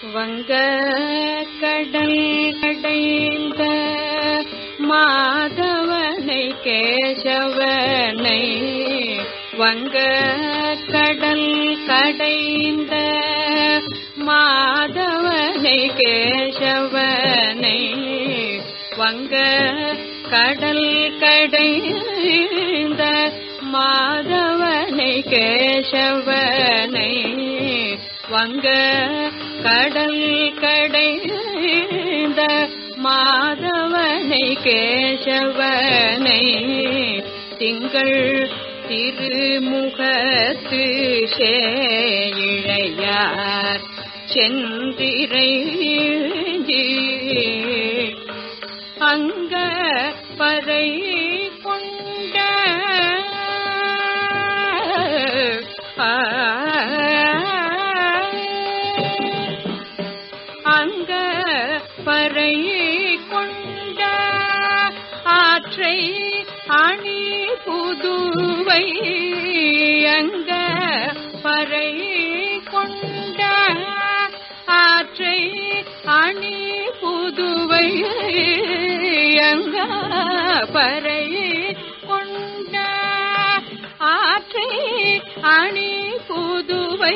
வங்க கடல் கடைந்த மாதவனை கேசவனை வங்க கடல் கடைந்த மாதவனை கேசவனை வங்க கடல் கடைந்த மாதவனை கேசவனை வங்க கடல் கடைந்த மாதவனை கேசவனை திங்கள் திருமுகத்து சேயிழையார் செந்திரை அங்க பறை கொண்ட அங்க பறை கொண்ட ஆற்றை அணி புதுவை அங்க பறை கொண்ட ஆற்றை அணி புதுவை அங்க பறை கொண்ட ஆற்றை அணி புதுவை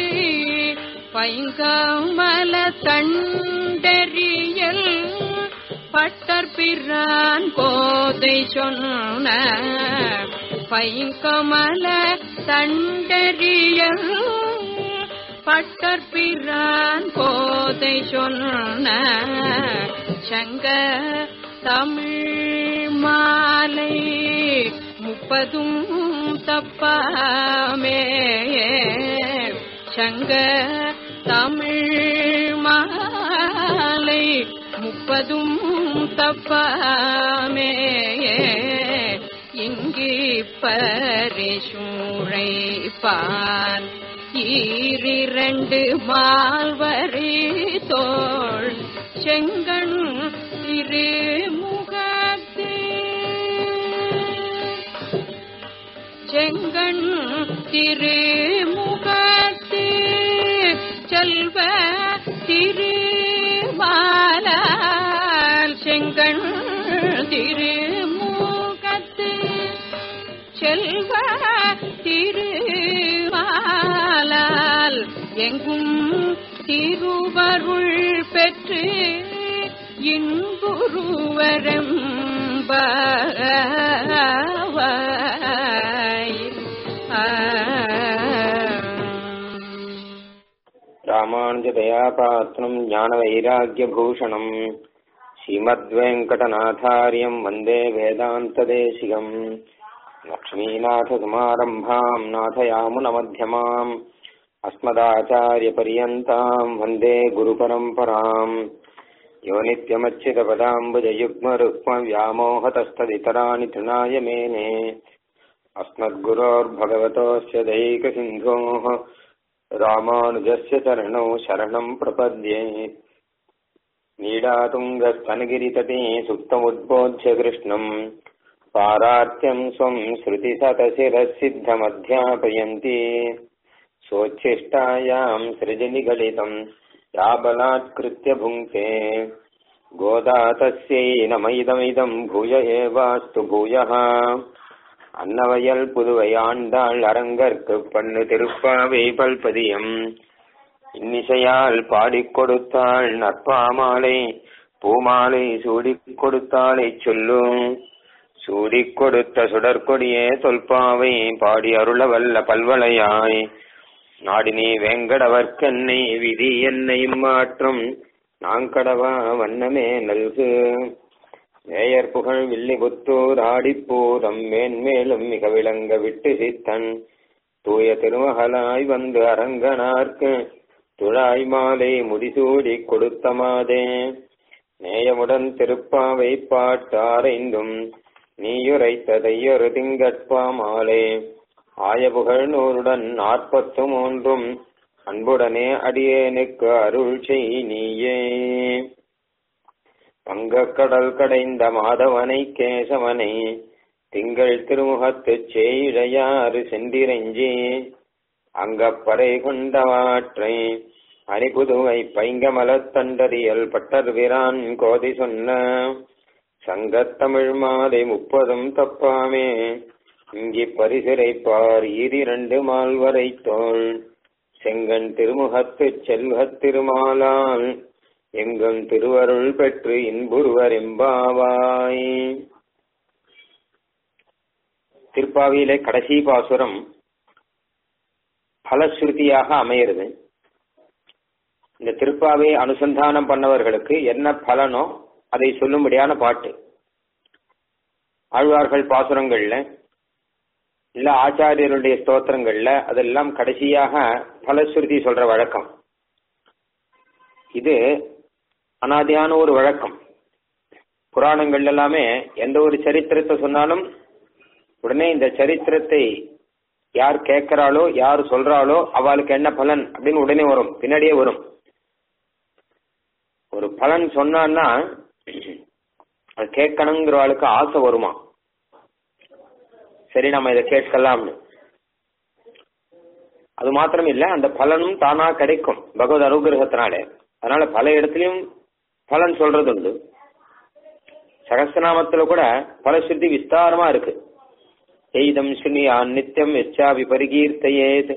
பைங்கமல தண்டறியல் பட்டர் பிரான் கோதை சொன்ன பைங்கமல தண்டறியல் பட்டர் பிரான் கோதை சொன்ன சங்க தமிழ் மாலை முப்பதும் தப்பாமே சங்க தமிழ் மாலை முப்பதும் தப்பாமே இங்கு பரிசூழைப்பான் ஈரிரண்டு மால்வரி தோள் செங்கண் திருமுகத்து செங்கண் திருமுகத்து செல்வ திருமாலால் செங்கண் திருமுகத்து செல்வ திருமாலால் எங்கும் திருவருள் பெற்று இன்புருவரம் ராமானுஜதயாபாத்திரம் ஞானவைராக்கியபூஷணம் ஸ்ரீமத்வேங்கடநாதாரியம் வந்தே வேதாந்ததேசிகம் லக்ஷ்மீநாथसमारम्भाम् नाथयामुनमध्यमाम् अस्मदाचार्यपर्यन्ताम् वन्दे गुरुपरम्पराम् यो नित्यमच्युतपदाम्बुजयुग्मरुक्मव्यामोहतस्तदितराणि तृणाय मेने अस्मद्गुरोर्भगवतोऽस्य दैकसिन्धोः रामानुजस्य चरणौ शरणम् प्रपद्ये नीडातुङ्गस्तनगिरितटे सुप्तमुद्बोध्य कृष्णम् पारात्यम् स्वम् श्रुतिशतशिरःसिद्धमध्यापयन्ति सोच्छिष्टायाम् सृजनिगलितम् या बलात्कृत्य भुङ्क्ते गोदा तस्यै नमैदमिदम् भूय एवास्तु भूयः அன்னவயல் புதுவை ஆண்டாள் அரங்கற்கு பண்ணு திருப்பாவை பல்பதியம் இன்னிசையால் பாடிக் கொடுத்தாள் நற்பாமாலை பூமாலை சூடிக் கொடுத்தாளை சொல்லும் சூடிக் கொடுத்த சுடற்கொடியே தொல்பாவை பாடி அருள வல்ல பல்வளையாய் நாடினி வேங்கடவர்க்கென்னை விதி என்னை மாற்றும் நாங்கடவா வண்ணமே நல்கு நேயர் புகழ் வில்லிபுத்தூர் ஆடிப்பூரம் மேன்மேலும் மிக விளங்க விட்டு சித்தன் தூய திருமகளாய் வந்து அரங்கனார்க்கு துழாய் மாலை முடிசூடி கொடுத்த மாதே நேயமுடன் திருப்பாவை பாட்டாரைந்தும் நீயுரைத்த தையொரு திங்கட்பா மாலே ஆயபுகழ் நூறுடன் நாற்பத்து மூன்றும் அன்புடனே அடியேனுக்கு அருள் செய் நீயே வங்கக்கடல் கடைந்த மாதவனை கேசவனை திங்கள் திருமுகத்துச் சேயிழையாறு சென்றிரஞ்சி அங்கப்பறை கொண்டவாற்றை அணிபுதுவை பைங்கமலத்தண்டறியல் பட்டர் வீரான் கோதை சொன்ன சங்கத்தமிழ் மாலை முப்பதும் தப்பாமே இங்கி பரிசிறைப்பார் ஈரிரண்டு மால்வரை தோள் செங்கன் திருமுகத்து செல்வத் திருமாலால் எங்கும் திருவருள் பெற்று இன்புருவர் எம்பாவாய் திருப்பாவியிலே கடைசி பாசுரம் பலஸ்ருதியாக அமையிறது இந்த திருப்பாவை அனுசந்தானம் பண்ணவர்களுக்கு என்ன பலனோ அதை சொல்லும்படியான பாட்டு ஆழ்வார்கள் பாசுரங்கள்ல இல்ல ஆச்சாரியருடைய ஸ்தோத்திரங்கள்ல அதெல்லாம் கடைசியாக பலஸ்ருதி சொல்ற வழக்கம் இது அனாதியான ஒரு வழக்கம் புராணங்கள் எல்லாமே எந்த ஒரு சரித்திரத்தை சொன்னாலும் உடனே இந்த சரித்திரத்தை யார் கேட்கிறாளோ யார் சொல்றாளோ அவளுக்கு என்ன பலன் அப்படின்னு உடனே வரும் பின்னாடியே வரும் ஒரு பலன் சொன்னான்னா அது கேட்கணுங்கிறவாளுக்கு ஆசை வருமா சரி நம்ம இதை கேட்கலாம்னு அது மாத்திரம் இல்ல அந்த பலனும் தானா கிடைக்கும் பகவத் அனுகிரகத்தினாலே அதனால பல இடத்துலயும் பலன் சொல்றது உண்டு சகஸ்திரநாமத்துல கூட பல சுத்தி விஸ்தாரமா இருக்கு எய்தம் சுனியான் நித்தியம் எச்சா விபரிகீர்த்தையேத்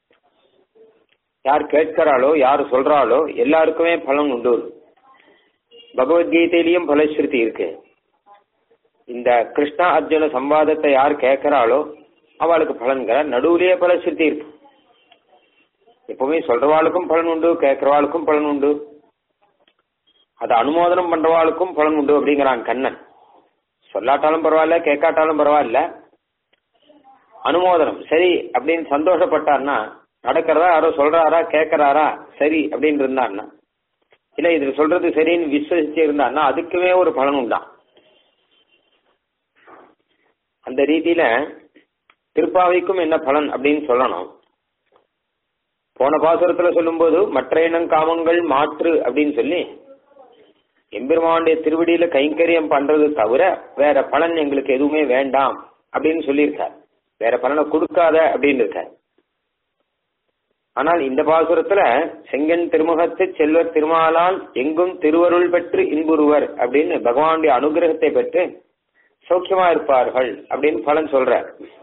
யார் கேட்கிறாளோ யார் சொல்றாளோ எல்லாருக்குமே பலன் உண்டு பகவத்கீதையிலையும் பலஸ்ருதி இருக்கு இந்த கிருஷ்ணா அர்ஜுன சம்வாதத்தை யார் கேட்கிறாளோ அவளுக்கு பலன்கிற நடுவுலயே பலஸ்ருதி இருக்கு எப்பவுமே சொல்றவாளுக்கும் பலன் உண்டு கேட்கிறவாளுக்கும் பலன் உண்டு அதை அனுமோதனம் பண்றவாளுக்கும் பலன் உண்டு அப்படிங்கிறான் கண்ணன் சொல்லாட்டாலும் பரவாயில்ல கேட்காட்டாலும் பரவாயில்ல அனுமோதனம் சரி அப்படின்னு சந்தோஷப்பட்டார்னா நடக்கிறதா யாரோ சொல்றாரா கேட்கறாரா சரி அப்படின்னு இருந்தான்னா இல்ல இது சொல்றது சரின்னு விசுவசிச்சு இருந்தான்னா அதுக்குமே ஒரு பலன் உண்டான் அந்த ரீதியில திருப்பாவைக்கும் என்ன பலன் அப்படின்னு சொல்லணும் போன பாசுரத்துல சொல்லும்போது மற்ற இனம் காமங்கள் மாற்று அப்படின்னு சொல்லி எம்பெருமானுடைய திருவடியில கைங்கரியம் பண்றது தவிர வேற பலன் எங்களுக்கு எதுவுமே வேண்டாம் அப்படின்னு சொல்லியிருக்கார் வேற பலனை கொடுக்காத அப்படின்னு இருக்கார் ஆனால் இந்த பாசுரத்துல செங்கன் திருமுகத்து செல்வர் திருமாலால் எங்கும் திருவருள் பெற்று இன்புறுவர் அப்படின்னு பகவானுடைய அனுகிரகத்தை பெற்று சௌக்கியமா இருப்பார்கள் அப்படின்னு பலன் சொல்ற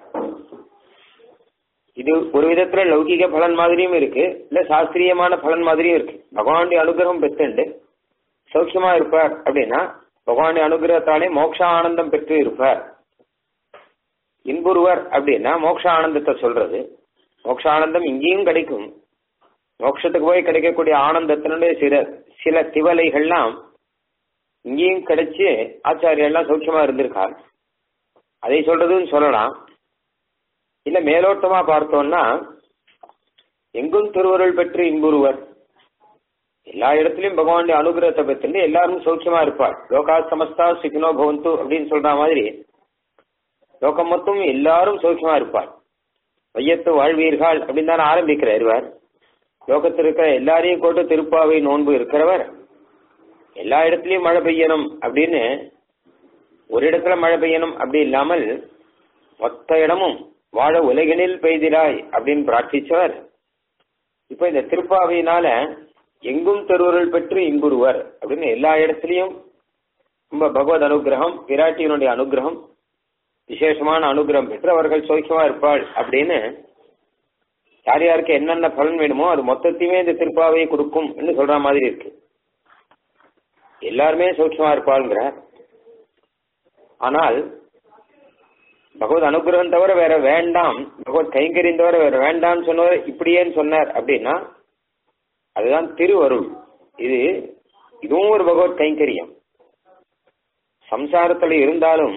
இது ஒரு விதத்துல லௌகிக பலன் மாதிரியும் இருக்கு இல்ல சாஸ்திரியமான பலன் மாதிரியும் இருக்கு பகவானுடைய அனுகிரகம் பெற்றுண்டு சௌக்கியமா இருப்பார் அப்படின்னா பகவானுடைய அனுகிரகத்தாலே மோட்ச ஆனந்தம் பெற்று இருப்பார் இன்புருவர் அப்படின்னா மோட்ச ஆனந்தத்தை சொல்றது மோட்ச ஆனந்தம் இங்கேயும் கிடைக்கும் மோட்சத்துக்கு போய் கிடைக்கக்கூடிய ஆனந்தத்தினுடைய சில சில திவலைகள்லாம் இங்கேயும் கிடைச்சு ஆச்சாரியெல்லாம் சௌக்கியமா இருந்திருக்கார் அதை சொல்றதுன்னு சொல்லலாம் இல்ல மேலோட்டமா பார்த்தோம்னா எங்கும் திருவருள் பெற்று இன்புருவர் எல்லா இடத்துலயும் பகவானுடைய அனுகிரகத்தை பெற்று எல்லாரும் சௌக்கியமா இருப்பார் லோகா சமஸ்தா சுகினோ பவந்து அப்படின்னு சொல்ற மாதிரி லோகம் மொத்தம் எல்லாரும் சௌக்கியமா இருப்பார் வையத்து வாழ்வீர்கள் அப்படின்னு தானே ஆரம்பிக்கிறார் இவர் லோகத்தில் இருக்கிற எல்லாரையும் கொண்டு திருப்பாவை நோன்பு இருக்கிறவர் எல்லா இடத்துலயும் மழை பெய்யணும் அப்படின்னு ஒரு இடத்துல மழை பெய்யணும் அப்படி இல்லாமல் மொத்த இடமும் வாழ உலகினில் பெய்திராய் அப்படின்னு பிரார்த்திச்சவர் இப்ப இந்த திருப்பாவையினால எங்கும் திருவருள் பெற்று இன்புறுவர் அப்படின்னு எல்லா இடத்துலயும் ரொம்ப பகவத் அனுகிரகம் விராட்டியினுடைய அனுகிரகம் விசேஷமான அனுகிரகம் பெற்று அவர்கள் சௌக்கியமா இருப்பாள் அப்படின்னு யார் யாருக்கு என்னென்ன பலன் வேணுமோ அது மொத்தத்தையுமே இந்த திருப்பாவையை கொடுக்கும் என்று சொல்ற மாதிரி இருக்கு எல்லாருமே சௌக்கியமா இருப்பாள்ங்கிற ஆனால் பகவத் அனுகிரகம் தவிர வேற வேண்டாம் பகவத் கைங்கரியம் தவிர வேற வேண்டாம்னு சொன்னவர் இப்படியேன்னு சொன்னார் அப்படின்னா அதுதான் திருவருள் இது இதுவும் ஒரு பகவத் கைங்கரியம் சம்சாரத்துல இருந்தாலும்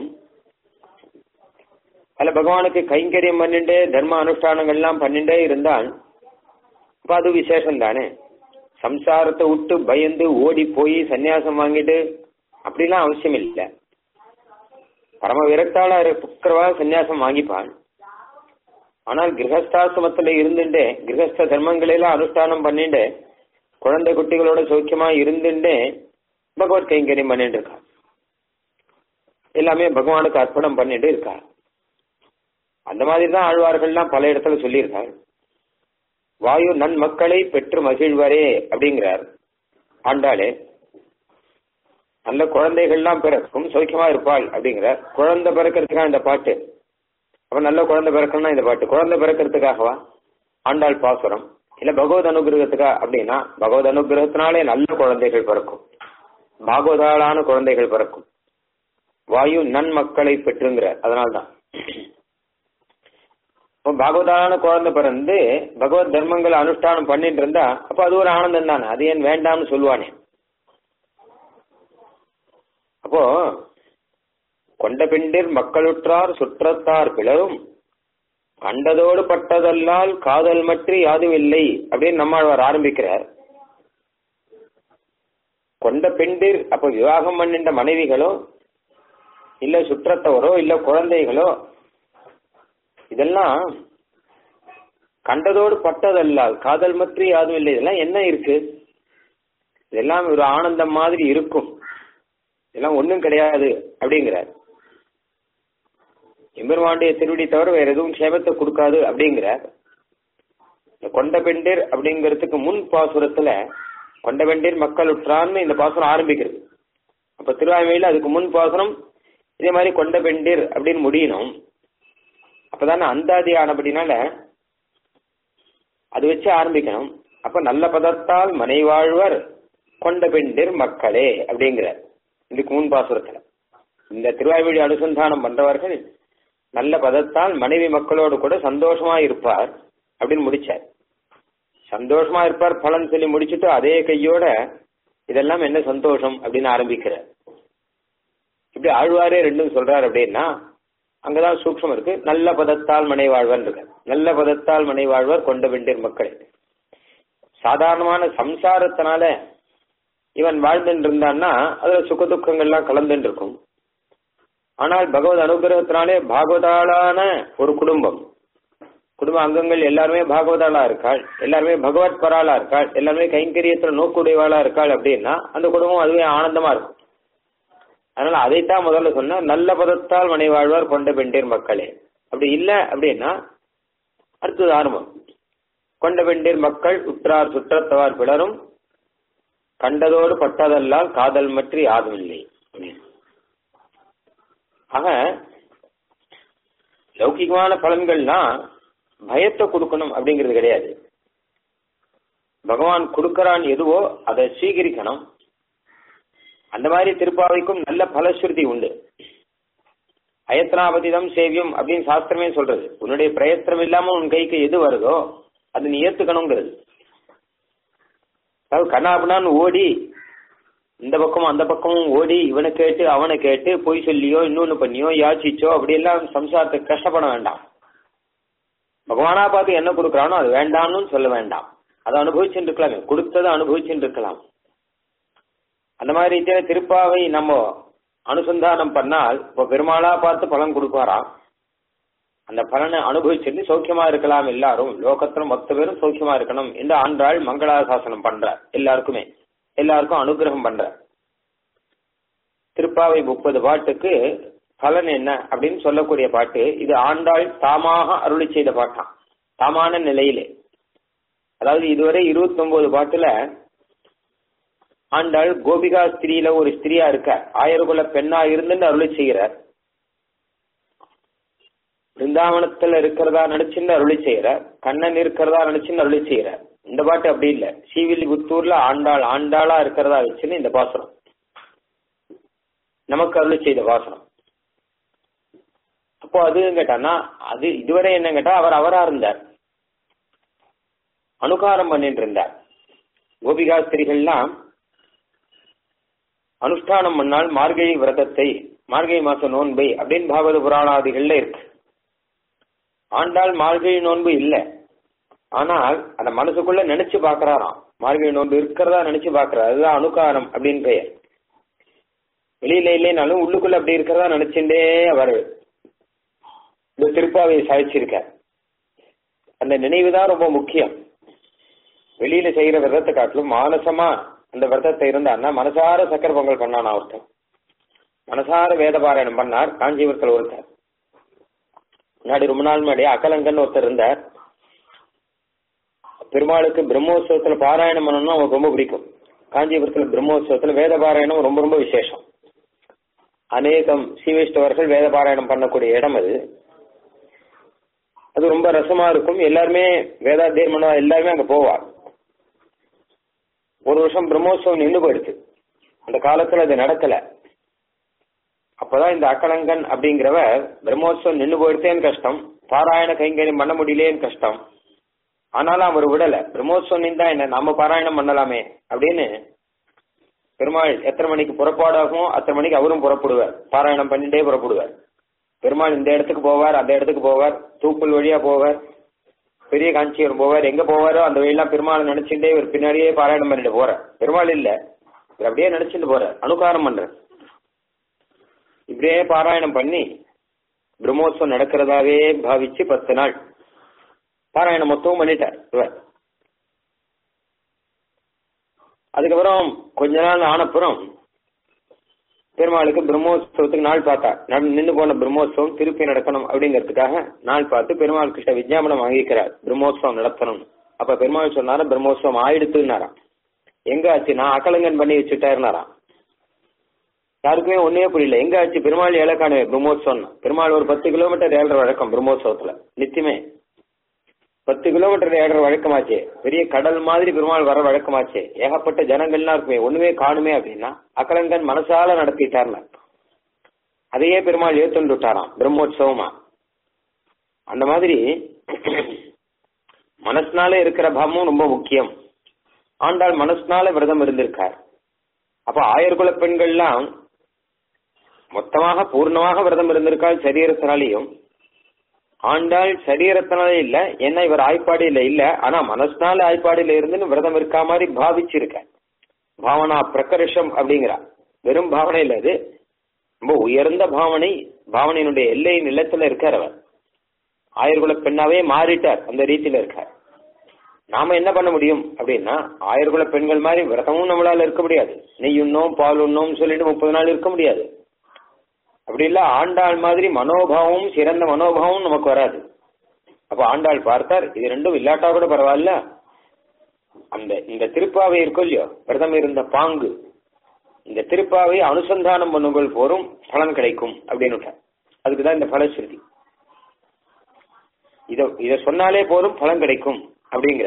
அதுல பகவானுக்கு கைங்கரியம் பண்ணிட்டு தர்ம அனுஷ்டானங்கள்லாம் பண்ணிட்டே இருந்தால் அப்ப அது விசேஷம் தானே சம்சாரத்தை விட்டு பயந்து ஓடி போய் சன்னியாசம் வாங்கிட்டு அப்படிலாம் அவசியம் இல்லை பரம விரக்தாளா இருக்கிறவா சன்னியாசம் வாங்கிப்பான் ஆனால் கிரகஸ்தாசிரமத்துல இருந்துட்டே கிரகஸ்த தர்மங்களெல்லாம் அனுஷ்டானம் பண்ணிட்டு குழந்தை குட்டிகளோட சௌக்கியமா இருந்துட்டே பகவத் கைங்கரியம் பண்ணிட்டு இருக்கா எல்லாமே பகவானுக்கு அர்ப்பணம் பண்ணிட்டு இருக்கா அந்த மாதிரி தான் ஆழ்வார்கள்லாம் பல இடத்துல சொல்லியிருக்காங்க வாயு நன்மக்களை பெற்று மகிழ்வரே அப்படிங்கிறார் ஆண்டாளே நல்ல குழந்தைகள்லாம் பிறக்கும் சௌக்கியமா இருப்பாள் அப்படிங்கிறார் குழந்தை பிறக்கிறதுக்காக இந்த பாட்டு அப்ப நல்ல குழந்தை பிறக்கணும்னா இந்த பாட்டு குழந்தை பிறக்கிறதுக்காகவா ஆண்டாள் பாசுரம் இல்ல பகவத் அனுகிரகத்துக்கா அப்படின்னா பகவத் அனுகிரகத்தினாலே நல்ல குழந்தைகள் பிறக்கும் பாகவதாளான குழந்தைகள் பிறக்கும் வாயு நன்மக்களை பெற்றுங்கிற அதனால்தான் இப்போ பாகவதான குழந்தை பிறந்து பகவத் தர்மங்களை அனுஷ்டானம் பண்ணிட்டு இருந்தா அப்ப அது ஒரு ஆனந்தம் தானே அது ஏன் வேண்டாம்னு சொல்லுவானே அப்போ கொண்ட பெண்டிர் மக்களுற்றார் சுற்றத்தார் பிளரும் கண்டதோடு பட்டதல்லால் காதல் மற்றி யாதும் இல்லை அப்படின்னு நம்மாழ்வார் ஆரம்பிக்கிறார் கொண்ட பெண்டிர் அப்ப விவாகம் பண்ணின்ற மனைவிகளோ இல்ல சுற்றத்தவரோ இல்ல குழந்தைகளோ இதெல்லாம் கண்டதோடு பட்டதல்லால் காதல் மற்றி யாதும் இல்லை இதெல்லாம் என்ன இருக்கு இதெல்லாம் ஒரு ஆனந்தம் மாதிரி இருக்கும் இதெல்லாம் ஒண்ணும் கிடையாது அப்படிங்கிறார் எம்பெருமாண்டிய திருவடி தவிர வேற எதுவும் சேமத்தை கொடுக்காது அப்படிங்கிறார் இந்த கொண்ட பெண்டிர் அப்படிங்கிறதுக்கு முன் பாசுரத்துல கொண்ட பெண்டிர் மக்கள் உற்றான்னு இந்த பாசுரம் ஆரம்பிக்கிறது அப்ப திருவாய்மையில அதுக்கு முன் பாசுரம் இதே மாதிரி கொண்ட பெண்டிர் அப்படின்னு முடியணும் அப்பதானே அந்தாதி ஆனபடினால அது வச்சு ஆரம்பிக்கணும் அப்ப நல்ல பதத்தால் மனைவாழ்வர் கொண்ட பெண்டிர் மக்களே அப்படிங்கிற இதுக்கு முன் பாசுரத்துல இந்த திருவாய்மொழி அனுசந்தானம் பண்றவர்கள் நல்ல பதத்தால் மனைவி மக்களோடு கூட சந்தோஷமா இருப்பார் அப்படின்னு முடிச்சார் சந்தோஷமா இருப்பார் பலன் சொல்லி முடிச்சுட்டு அதே கையோட இதெல்லாம் என்ன சந்தோஷம் அப்படின்னு ஆரம்பிக்கிறார் இப்படி ஆழ்வாரே ரெண்டும் சொல்றாரு அப்படின்னா அங்கதான் சூக்ஷம் இருக்கு நல்ல பதத்தால் மனை வாழ்வர் இருக்கு நல்ல பதத்தால் மனை வாழ்வர் கொண்ட வெண்டிர் மக்கள் சாதாரணமான சம்சாரத்தினால இவன் வாழ்ந்துட்டு இருந்தான்னா அதுல சுக துக்கங்கள்லாம் கலந்துட்டு இருக்கும் ஆனால் பகவத் அனுகிரகத்தினாலே பாகவதாளான ஒரு குடும்பம் குடும்ப அங்கங்கள் எல்லாருமே பாகவதாளா இருக்காள் எல்லாருமே பகவத் பராளா இருக்காள் எல்லாருமே கைங்கரியத்துல நோக்குடையவாளா இருக்காள் அப்படின்னா அந்த குடும்பம் அதுவே ஆனந்தமா இருக்கும் அதனால அதைத்தான் முதல்ல சொன்ன நல்ல பதத்தால் மனை வாழ்வார் கொண்ட பெண்டீர் மக்களே அப்படி இல்ல அப்படின்னா அடுத்தது ஆரம்பம் கொண்ட பெண்டீர் மக்கள் உற்றார் சுற்றத்தவார் பிளரும் கண்டதோடு பட்டதல்லால் காதல் மற்றி யாதும் இல்லை ஆக லௌகிகமான பலன்கள்னா பயத்தை கொடுக்கணும் அப்படிங்கிறது கிடையாது பகவான் கொடுக்கறான் எதுவோ அதை சீகரிக்கணும் அந்த மாதிரி திருப்பாவைக்கும் நல்ல பலஸ்ருதி உண்டு அயத்னாபதிதம் சேவியம் அப்படின்னு சாஸ்திரமே சொல்றது உன்னுடைய பிரயத்தனம் இல்லாம உன் கைக்கு எது வருதோ அது நீ ஏத்துக்கணுங்கிறது அதாவது கண்ணாபுனான்னு ஓடி இந்த பக்கமும் அந்த பக்கமும் ஓடி இவனை கேட்டு அவனை கேட்டு பொய் சொல்லியோ இன்னொன்னு பண்ணியோ யாச்சிச்சோ அப்படி எல்லாம் சம்சாரத்துக்கு கஷ்டப்பட வேண்டாம் பகவானா பார்த்து என்ன கொடுக்குறானோ அது வேண்டாம்னு சொல்ல வேண்டாம் அதை அனுபவிச்சுட்டு இருக்கலாமே கொடுத்ததை அனுபவிச்சுட்டு இருக்கலாம் அந்த மாதிரி ரீதியில திருப்பாவை நம்ம அனுசந்தானம் பண்ணால் இப்போ பெருமாளா பார்த்து பலன் கொடுப்பாராம் அந்த பலனை அனுபவிச்சிருந்து சௌக்கியமா இருக்கலாம் எல்லாரும் லோகத்துல மொத்த பேரும் சௌக்கியமா இருக்கணும் என்று ஆண்டாள் மங்களாசாசனம் பண்றார் எல்லாருக்குமே எல்லாருக்கும் அனுகிரகம் பண்றார் திருப்பாவை முப்பது பாட்டுக்கு பலன் என்ன அப்படின்னு சொல்லக்கூடிய பாட்டு இது ஆண்டாள் தாமாக அருளி செய்த பாட்டாம் தாமான நிலையிலே அதாவது இதுவரை இருபத்தி ஒன்பது பாட்டுல ஆண்டாள் கோபிகா ஸ்திரீல ஒரு ஸ்திரியா இருக்க ஆயிரகுல பெண்ணா இருந்துன்னு அருளி செய்கிறார் பிருந்தாவனத்துல இருக்கிறதா நினைச்சுன்னு அருளி செய்யறார் கண்ணன் இருக்கிறதா நினைச்சுன்னு அருளி செய்யறார் இந்த பாட்டு அப்படி இல்ல ஸ்ரீவில்லிபுத்தூர்ல ஆண்டாள் ஆண்டாளா இருக்கிறதா வச்சுன்னு இந்த பாசுரம் நமக்கு அருளி செய்த பாசுரம் அப்போ அது கேட்டானா அது இதுவரை என்ன கேட்டா அவர் அவரா இருந்தார் அனுகாரம் பண்ணிட்டு இருந்தார் கோபிகா ஸ்திரிகள்லாம் அனுஷ்டானம் பண்ணால் மார்கழி விரதத்தை மார்கழி மாச நோன்பை அப்படின்னு பாகவத புராணாதிகள்ல இருக்கு ஆண்டாள் மார்கழி நோன்பு இல்ல ஆனால் அந்த மனசுக்குள்ள நினைச்சு பாக்குறாராம் மார்கழி நோன்பு இருக்கிறதா நினைச்சு பாக்குறாரு அதுதான் அனுகாரம் அப்படின்னு பெயர் வெளியில இல்லைனாலும் உள்ளுக்குள்ள அப்படி இருக்கிறதா நினைச்சுட்டே அவர் இந்த திருப்பாவையை சாதிச்சிருக்கார் அந்த நினைவு தான் ரொம்ப முக்கியம் வெளியில செய்யற விரதத்தை காட்டிலும் மானசமா அந்த விரதத்தை இருந்தான்னா மனசார சக்கர பொங்கல் பண்ணான் ஒருத்தன் மனசார வேத பாராயணம் பண்ணார் காஞ்சிபுரத்தில் ஒருத்தர் முன்னாடி ரொம்ப நாள் முன்னாடி அகலங்கன்னு ஒருத்தர் இருந்தார் பெருமாளுக்கு பிரம்மோத்சவத்துல பாராயணம் பண்ணணும்னா அவனுக்கு ரொம்ப பிடிக்கும் காஞ்சிபுரத்துல பிரம்மோத்சவத்துல வேத பாராயணம் ரொம்ப ரொம்ப விசேஷம் அநேகம் சீவைஷ்டவர்கள் வேத பாராயணம் பண்ணக்கூடிய இடம் அது அது ரொம்ப ரசமா இருக்கும் எல்லாருமே வேதாத்தியம் பண்ண எல்லாருமே அங்க போவார் ஒரு வருஷம் பிரம்மோத்சவம் நின்று போயிடுச்சு அந்த காலத்துல அது நடக்கல அப்பதான் இந்த அக்கலங்கன் அப்படிங்கிறவர் பிரம்மோத்சவம் நின்று போயிடுத்தேன்னு கஷ்டம் பாராயண கைங்கரியம் பண்ண முடியலேன்னு கஷ்டம் ஆனாலும் அவர் விடல பிரம்மோத்சவம் நின்றா என்ன நம்ம பாராயணம் பண்ணலாமே அப்படின்னு பெருமாள் எத்தனை மணிக்கு புறப்பாடாகும் அத்தனை மணிக்கு அவரும் புறப்படுவார் பாராயணம் பண்ணிட்டே புறப்படுவார் பெருமாள் இந்த இடத்துக்கு போவார் அந்த இடத்துக்கு போவார் தூக்குள் வழியா போவார் பெரிய காஞ்சிபுரம் போவார் எங்க போவாரோ அந்த வழியெல்லாம் பெருமாள் நினைச்சுட்டே இவர் பின்னாடியே பாராயணம் பண்ணிட்டு போறார் பெருமாள் இல்ல இவர் அப்படியே நினைச்சிட்டு போறார் அனுகாரம் பண்ற இப்படியே பாராயணம் பண்ணி பிரம்மோத்சவம் நடக்கிறதாவே பாவிச்சு பத்து நாள் பாராயணம் மொத்தமும் பண்ணிட்டார் இவர் அதுக்கப்புறம் கொஞ்ச நாள் ஆனப்புறம் பெருமாளுக்கு பிரம்மோத்சவத்துக்கு நாள் பார்த்தா நின்று போன பிரம்மோத்சவம் திருப்பி நடக்கணும் அப்படிங்கிறதுக்காக நாள் பார்த்து பெருமாள் கிட்ட விஜயாபனம் வாங்கிக்கிறார் பிரம்மோத்சவம் நடத்தணும் அப்ப பெருமாள் சொன்னாரா பிரம்மோத்சவம் ஆயிடுத்துனாராம் எங்க ஆச்சு நான் அக்கலங்கன் பண்ணி வச்சுட்டாருனாராம் யாருக்குமே ஒன்னே புரியல எங்க ஆச்சு பெருமாள் ஏழக்கானே பிரம்மோத்சவம் பெருமாள் ஒரு பத்து கிலோமீட்டர் ஏழரை வழக்கம் பிரம்மோத்சவத்துல நித்தியமே பத்து கிலோமீட்டர் ஏழரை வழக்கமாச்சே பெரிய கடல் மாதிரி பெருமாள் வர வழக்கமாச்சே ஏகப்பட்ட ஜனங்கள்லாம் இருக்குமே ஒண்ணுமே காணுமே அப்படின்னா அக்கலங்கன் மனசால நடத்திட்டார்ல அதையே பெருமாள் ஏத்துண்டு விட்டாராம் பிரம்மோற்சவமா அந்த மாதிரி மனசுனால இருக்கிற பாவமும் ரொம்ப முக்கியம் ஆண்டாள் மனசுனால விரதம் இருந்திருக்கார் அப்ப ஆயர்குல பெண்கள்லாம் மொத்தமாக பூர்ணமாக விரதம் இருந்திருக்காள் சரீரத்தினாலையும் ஆண்டாள் சரீரத்தினாலே இல்ல என்ன இவர் ஆய்ப்பாடியில இல்ல ஆனா மனசுனால ஆய்ப்பாடியில இருந்துன்னு விரதம் இருக்கா மாதிரி பாவிச்சிருக்க பாவனா பிரகர்ஷம் அப்படிங்கிறா வெறும் பாவனை இல்ல அது ரொம்ப உயர்ந்த பாவனை பாவனையினுடைய எல்லை நிலத்துல இருக்கார் அவர் ஆயர்குல பெண்ணாவே மாறிட்டார் அந்த ரீதியில இருக்கார் நாம என்ன பண்ண முடியும் அப்படின்னா ஆயர்குல பெண்கள் மாதிரி விரதமும் நம்மளால இருக்க முடியாது நெய் உண்ணோம் பால் உண்ணோம் சொல்லிட்டு முப்பது நாள் இருக்க முடியாது அப்படி இல்ல ஆண்டாள் மாதிரி மனோபாவமும் சிறந்த மனோபாவமும் நமக்கு வராது அப்ப ஆண்டாள் பார்த்தார் இது ரெண்டும் இல்லாட்டா கூட பரவாயில்ல அந்த இந்த திருப்பாவை இருக்கும் இல்லையோ விரதம் இருந்த பாங்கு இந்த திருப்பாவை அனுசந்தானம் பண்ணுங்கள் போரும் பலன் கிடைக்கும் அப்படின்னு அதுக்குதான் இந்த பலஸ்ருதி இத இத சொன்னாலே போதும் பலன் கிடைக்கும் அப்படிங்கிற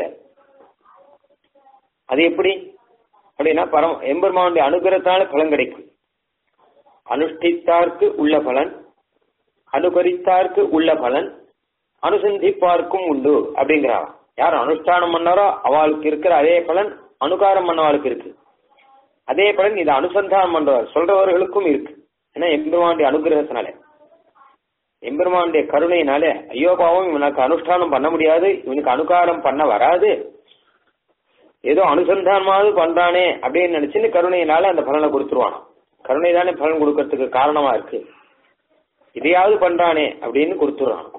அது எப்படி அப்படின்னா பரம் எம்பெருமானுடைய அனுகிரகத்தால பலன் கிடைக்கும் அனுஷ்டித்தார்க்கு உள்ள பலன் அனுகரித்தார்க்கு உள்ள பலன் அனுசந்திப்பார்க்கும் உண்டு அப்படிங்கிறான் யார் அனுஷ்டானம் பண்ணாரோ அவளுக்கு இருக்கிற அதே பலன் அனுகாரம் பண்ணவாளுக்கு இருக்கு அதே பலன் இதை அனுசந்தானம் பண்றவர் சொல்றவர்களுக்கும் இருக்கு ஏன்னா எம்பெருமானுடைய அனுகிரகத்தினால எம்பெருமானுடைய கருணையினால ஐயோ பாவம் இவனுக்கு அனுஷ்டானம் பண்ண முடியாது இவனுக்கு அனுகாரம் பண்ண வராது ஏதோ அனுசந்தானமாவது பண்றானே அப்படின்னு நினைச்சுன்னு கருணையினால அந்த பலனை கொடுத்துருவானாம் கருணை தானே பலன் கொடுக்கறதுக்கு காரணமா இருக்கு இதையாவது பண்றானே அப்படின்னு கொடுத்துறான்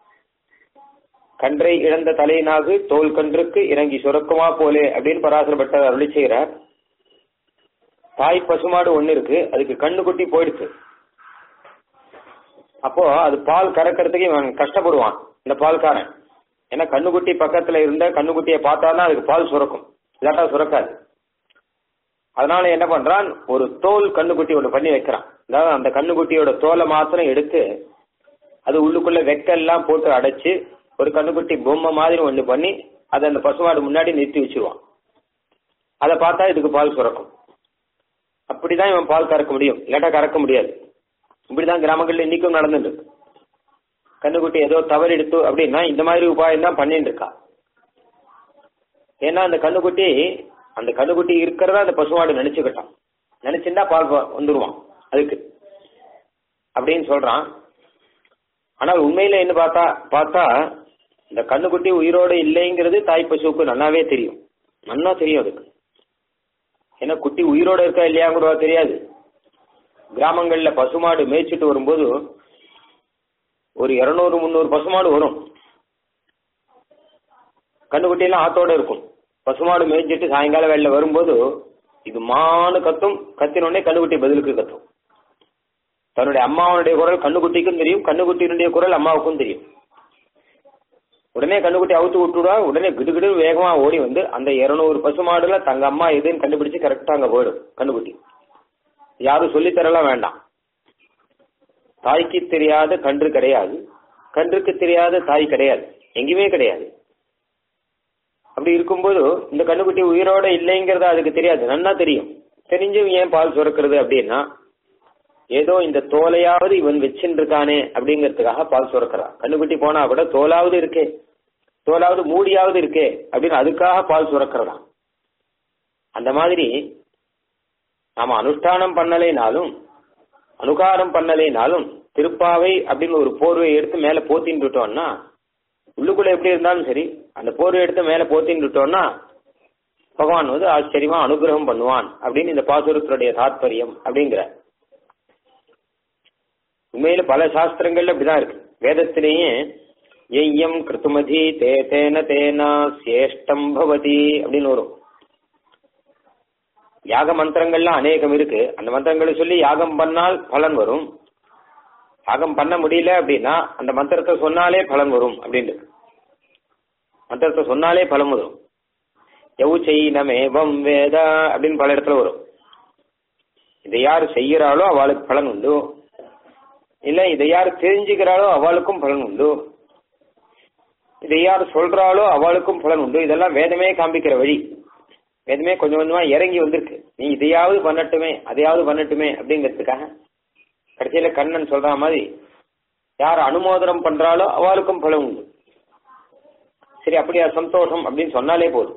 கன்றை இழந்த தலையினாகு தோல் கன்றுக்கு இறங்கி சுரக்குமா போலே அப்படின்னு பராசரப்பட்டர் அருளி செய்கிறார் தாய் பசுமாடு ஒண்ணு இருக்கு அதுக்கு கண்ணு குட்டி போயிடுச்சு அப்போ அது பால் கறக்கிறதுக்கு இவன் கஷ்டப்படுவான் இந்த பால்காரன் ஏன்னா கண்ணுக்குட்டி பக்கத்துல இருந்த கண்ணுக்குட்டியை பார்த்தாதான் அதுக்கு பால் சுரக்கும் இல்லாட்டா சுரக்காது அதனால என்ன பண்றான் ஒரு தோல் கண்ணுக்குட்டி ஒன்று பண்ணி வைக்கிறான் அதாவது அந்த கண்ணுக்குட்டியோட தோலை மாத்திரம் எடுத்து அது உள்ளுக்குள்ள வெக்கெல்லாம் போட்டு அடைச்சு ஒரு கண்ணுக்குட்டி பொம்மை மாதிரி ஒன்று பண்ணி அதை அந்த பசுமாடு முன்னாடி நிறுத்தி வச்சிருவான் அதை பார்த்தா இதுக்கு பால் சுரக்கும் அப்படிதான் இவன் பால் கறக்க முடியும் இல்லாட்டா கறக்க முடியாது இப்படிதான் கிராமங்கள்ல இன்னைக்கும் நடந்துட்டு இருக்கு கண்ணுக்குட்டி ஏதோ தவறு எடுத்து அப்படின்னா இந்த மாதிரி உபாயம் தான் பண்ணிட்டு இருக்கா ஏன்னா அந்த கண்ணுக்குட்டி அந்த கண்ணுக்குட்டி இருக்கிறதா அந்த பசுமாடு நினைச்சுக்கிட்டான் நினைச்சிருந்தா பால் வந்துருவான் அதுக்கு அப்படின்னு சொல்றான் ஆனால் உண்மையில என்ன பார்த்தா பார்த்தா இந்த கண்ணுக்குட்டி உயிரோடு இல்லைங்கிறது தாய் பசுவுக்கு நல்லாவே தெரியும் நன்னா தெரியும் அதுக்கு ஏன்னா குட்டி உயிரோட இருக்கா இல்லையா கூட தெரியாது கிராமங்கள்ல பசுமாடு மேய்ச்சிட்டு வரும்போது ஒரு இருநூறு முந்நூறு பசுமாடு வரும் கண்ணுக்குட்டி எல்லாம் ஆத்தோட இருக்கும் பசுமாடு மேய்ச்சிட்டு சாயங்காலம் வேலையில வரும்போது இது மானு கத்தும் கத்தினோடனே கண்ணுக்குட்டி பதிலுக்கு கத்தும் தன்னுடைய அம்மாவனுடைய குரல் கண்ணுக்குட்டிக்கும் தெரியும் கண்ணுக்குட்டியினுடைய குரல் அம்மாவுக்கும் தெரியும் உடனே கண்ணுக்குட்டி அவுத்து விட்டுடுவா உடனே கிடுகிடு வேகமா ஓடி வந்து அந்த இருநூறு பசுமாடுல தங்க அம்மா எதுன்னு கண்டுபிடிச்சு கரெக்டா அங்க போயிடும் கண்ணுக்குட்டி யாரும் சொல்லித் தரலாம் வேண்டாம் தாய்க்கு தெரியாத கன்று கிடையாது கன்றுக்கு தெரியாத தாய் கிடையாது எங்கேயுமே கிடையாது அப்படி இருக்கும்போது இந்த கண்ணுக்குட்டி உயிரோட இல்லைங்கிறது அதுக்கு தெரியாது நன்னா தெரியும் தெரிஞ்சும் ஏன் பால் சுரக்கிறது அப்படின்னா ஏதோ இந்த தோலையாவது இவன் வச்சுட்டு இருக்கானே அப்படிங்கிறதுக்காக பால் சுரக்கிறான் கண்ணுக்குட்டி போனா கூட தோலாவது இருக்கே தோலாவது மூடியாவது இருக்கே அப்படின்னு அதுக்காக பால் சுரக்கிறதா அந்த மாதிரி நாம அனுஷ்டானம் பண்ணலைனாலும் அனுகாரம் பண்ணலைனாலும் திருப்பாவை அப்படின்னு ஒரு போர்வை எடுத்து மேல போத்தின்னு விட்டோம்னா உள்ளுக்குள்ள எப்படி இருந்தாலும் சரி அந்த போர்வை எடுத்து மேல போத்தின்னு விட்டோம்னா பகவான் வந்து ஆச்சரியமா அனுகிரகம் பண்ணுவான் அப்படின்னு இந்த பாசுரத்தினுடைய தாத்பரியம் அப்படிங்கிற உண்மையில பல சாஸ்திரங்கள்ல அப்படிதான் இருக்கு வேதத்திலேயே எய்யம் கிருத்துமதி தே தேன தேனா சேஷ்டம் பவதி அப்படின்னு வரும் யாக மந்திரங்கள்லாம் அநேகம் இருக்கு அந்த மந்திரங்களை சொல்லி யாகம் பண்ணால் பலன் வரும் யாகம் பண்ண முடியல அப்படின்னா அந்த மந்திரத்தை சொன்னாலே பலன் வரும் அப்படின்னு மந்திரத்தை சொன்னாலே பலன் வரும் எவு செய்யினமேவம் வேத அப்படின்னு பல இடத்துல வரும் இதை யார் செய்யறாளோ அவளுக்கு பலன் உண்டு இல்ல இதை யார் தெரிஞ்சுக்கிறாளோ அவளுக்கும் பலன் உண்டு இதை யார் சொல்றாளோ அவளுக்கும் பலன் உண்டு இதெல்லாம் வேதமே காண்பிக்கிற வழி வேதமே கொஞ்சம் கொஞ்சமா இறங்கி வந்திருக்கு நீ இதையாவது பண்ணட்டுமே அதையாவது பண்ணட்டுமே அப்படிங்கிறதுக்காக கடைசியில கண்ணன் சொல்ற மாதிரி யார் அனுமோதனம் பண்றாளோ அவளுக்கும் பலன் உண்டு சரி அப்படியா சந்தோஷம் அப்படின்னு சொன்னாலே போதும்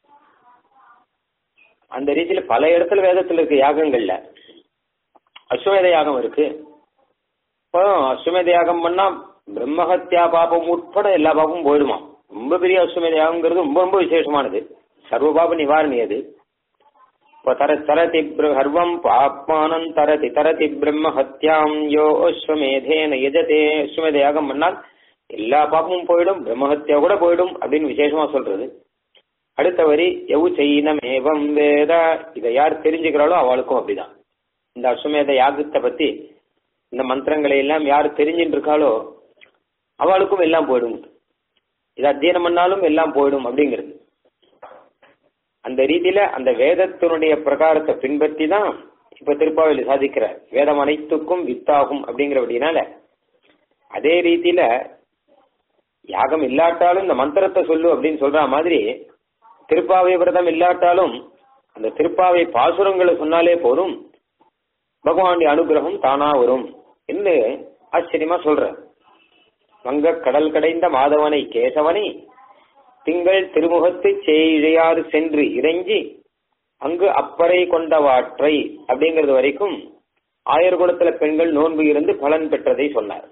அந்த ரீதியில பல இடத்துல வேதத்துல இருக்கு யாகங்கள்ல அஸ்வமேத யாகம் இருக்கு இப்போ அஸ்வமேத யாகம் பண்ணா பிரம்மஹத்யா பாபம் உட்பட எல்லா பாபமும் போயிடுமா ரொம்ப பெரிய அஸ்வமேத யாகங்கிறது ரொம்ப ரொம்ப விசேஷமானது சர்வ பாப நிவாரணி அது இப்போ தர தரதி ஹர்வம் பாப்மானம் தரதி தரதி பிரம்ம ஹத்யாம் யோ அஸ்வமேதேன எஜதே அஸ்வமேத யாகம் பண்ணால் எல்லா பாபமும் போயிடும் பிரம்மஹத்யா கூட போயிடும் அப்படின்னு விசேஷமா சொல்றது அடுத்த வரி எவு செய்யினம் ஏவம் வேத இதை யார் தெரிஞ்சுக்கிறாளோ அவளுக்கும் அப்படிதான் இந்த அஸ்வமேத யாகத்தை பத்தி இந்த மந்திரங்களை எல்லாம் யார் தெரிஞ்சுட்டு இருக்காளோ அவளுக்கும் எல்லாம் போயிடும் இது அத்தியனம் பண்ணாலும் எல்லாம் போயிடும் அப்படிங்கிறது அந்த ரீதியில அந்த வேதத்தினுடைய பிரகாரத்தை பின்பற்றி தான் இப்ப திருப்பாவையில் சாதிக்கிறார் வேதம் அனைத்துக்கும் வித்தாகும் அப்படிங்கிறபடினால அதே ரீதியில யாகம் இல்லாட்டாலும் இந்த மந்திரத்தை சொல்லு அப்படின்னு சொல்ற மாதிரி திருப்பாவை விரதம் இல்லாட்டாலும் அந்த திருப்பாவை பாசுரங்களை சொன்னாலே போதும் பகவானுடைய அனுகிரகம் தானா வரும் என்று ஆச்சரியமா சொல்ற வங்க கடல் கடைந்த மாதவனை கேசவனை திங்கள் திருமுகத்து செய்யாறு சென்று இறங்கி அங்கு அப்பறை கொண்டவாற்றை அப்படிங்கிறது வரைக்கும் ஆயர்குலத்துல பெண்கள் நோன்பு இருந்து பலன் பெற்றதை சொன்னார்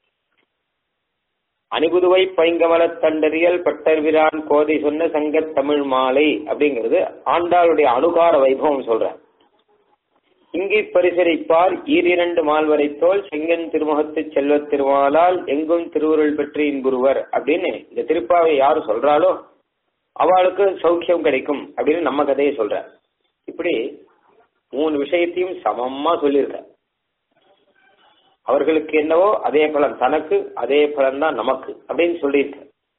அணிபுதுவை பைங்கமலத் தண்டறியல் பட்டர்விரான் கோதை சொன்ன சங்கத் தமிழ் மாலை அப்படிங்கிறது ஆண்டாளுடைய அணுகார வைபவம் சொல்ற இங்கி பரிசரிப்பார் ஈரிரண்டு மால்வரை தோல் செங்கன் திருமுகத்து செல்வத் திருமாலால் எங்கும் திருவுருள் பெற்று இன்புருவர் அப்படின்னு இந்த திருப்பாவை யாரு சொல்றாளோ அவளுக்கு சௌக்கியம் கிடைக்கும் அப்படின்னு நம்ம கதையை சொல்ற இப்படி மூணு விஷயத்தையும் சமமா சொல்லியிருக்க அவர்களுக்கு என்னவோ அதே பலன் தனக்கு அதே பலன் தான் நமக்கு அப்படின்னு சொல்லியிருக்க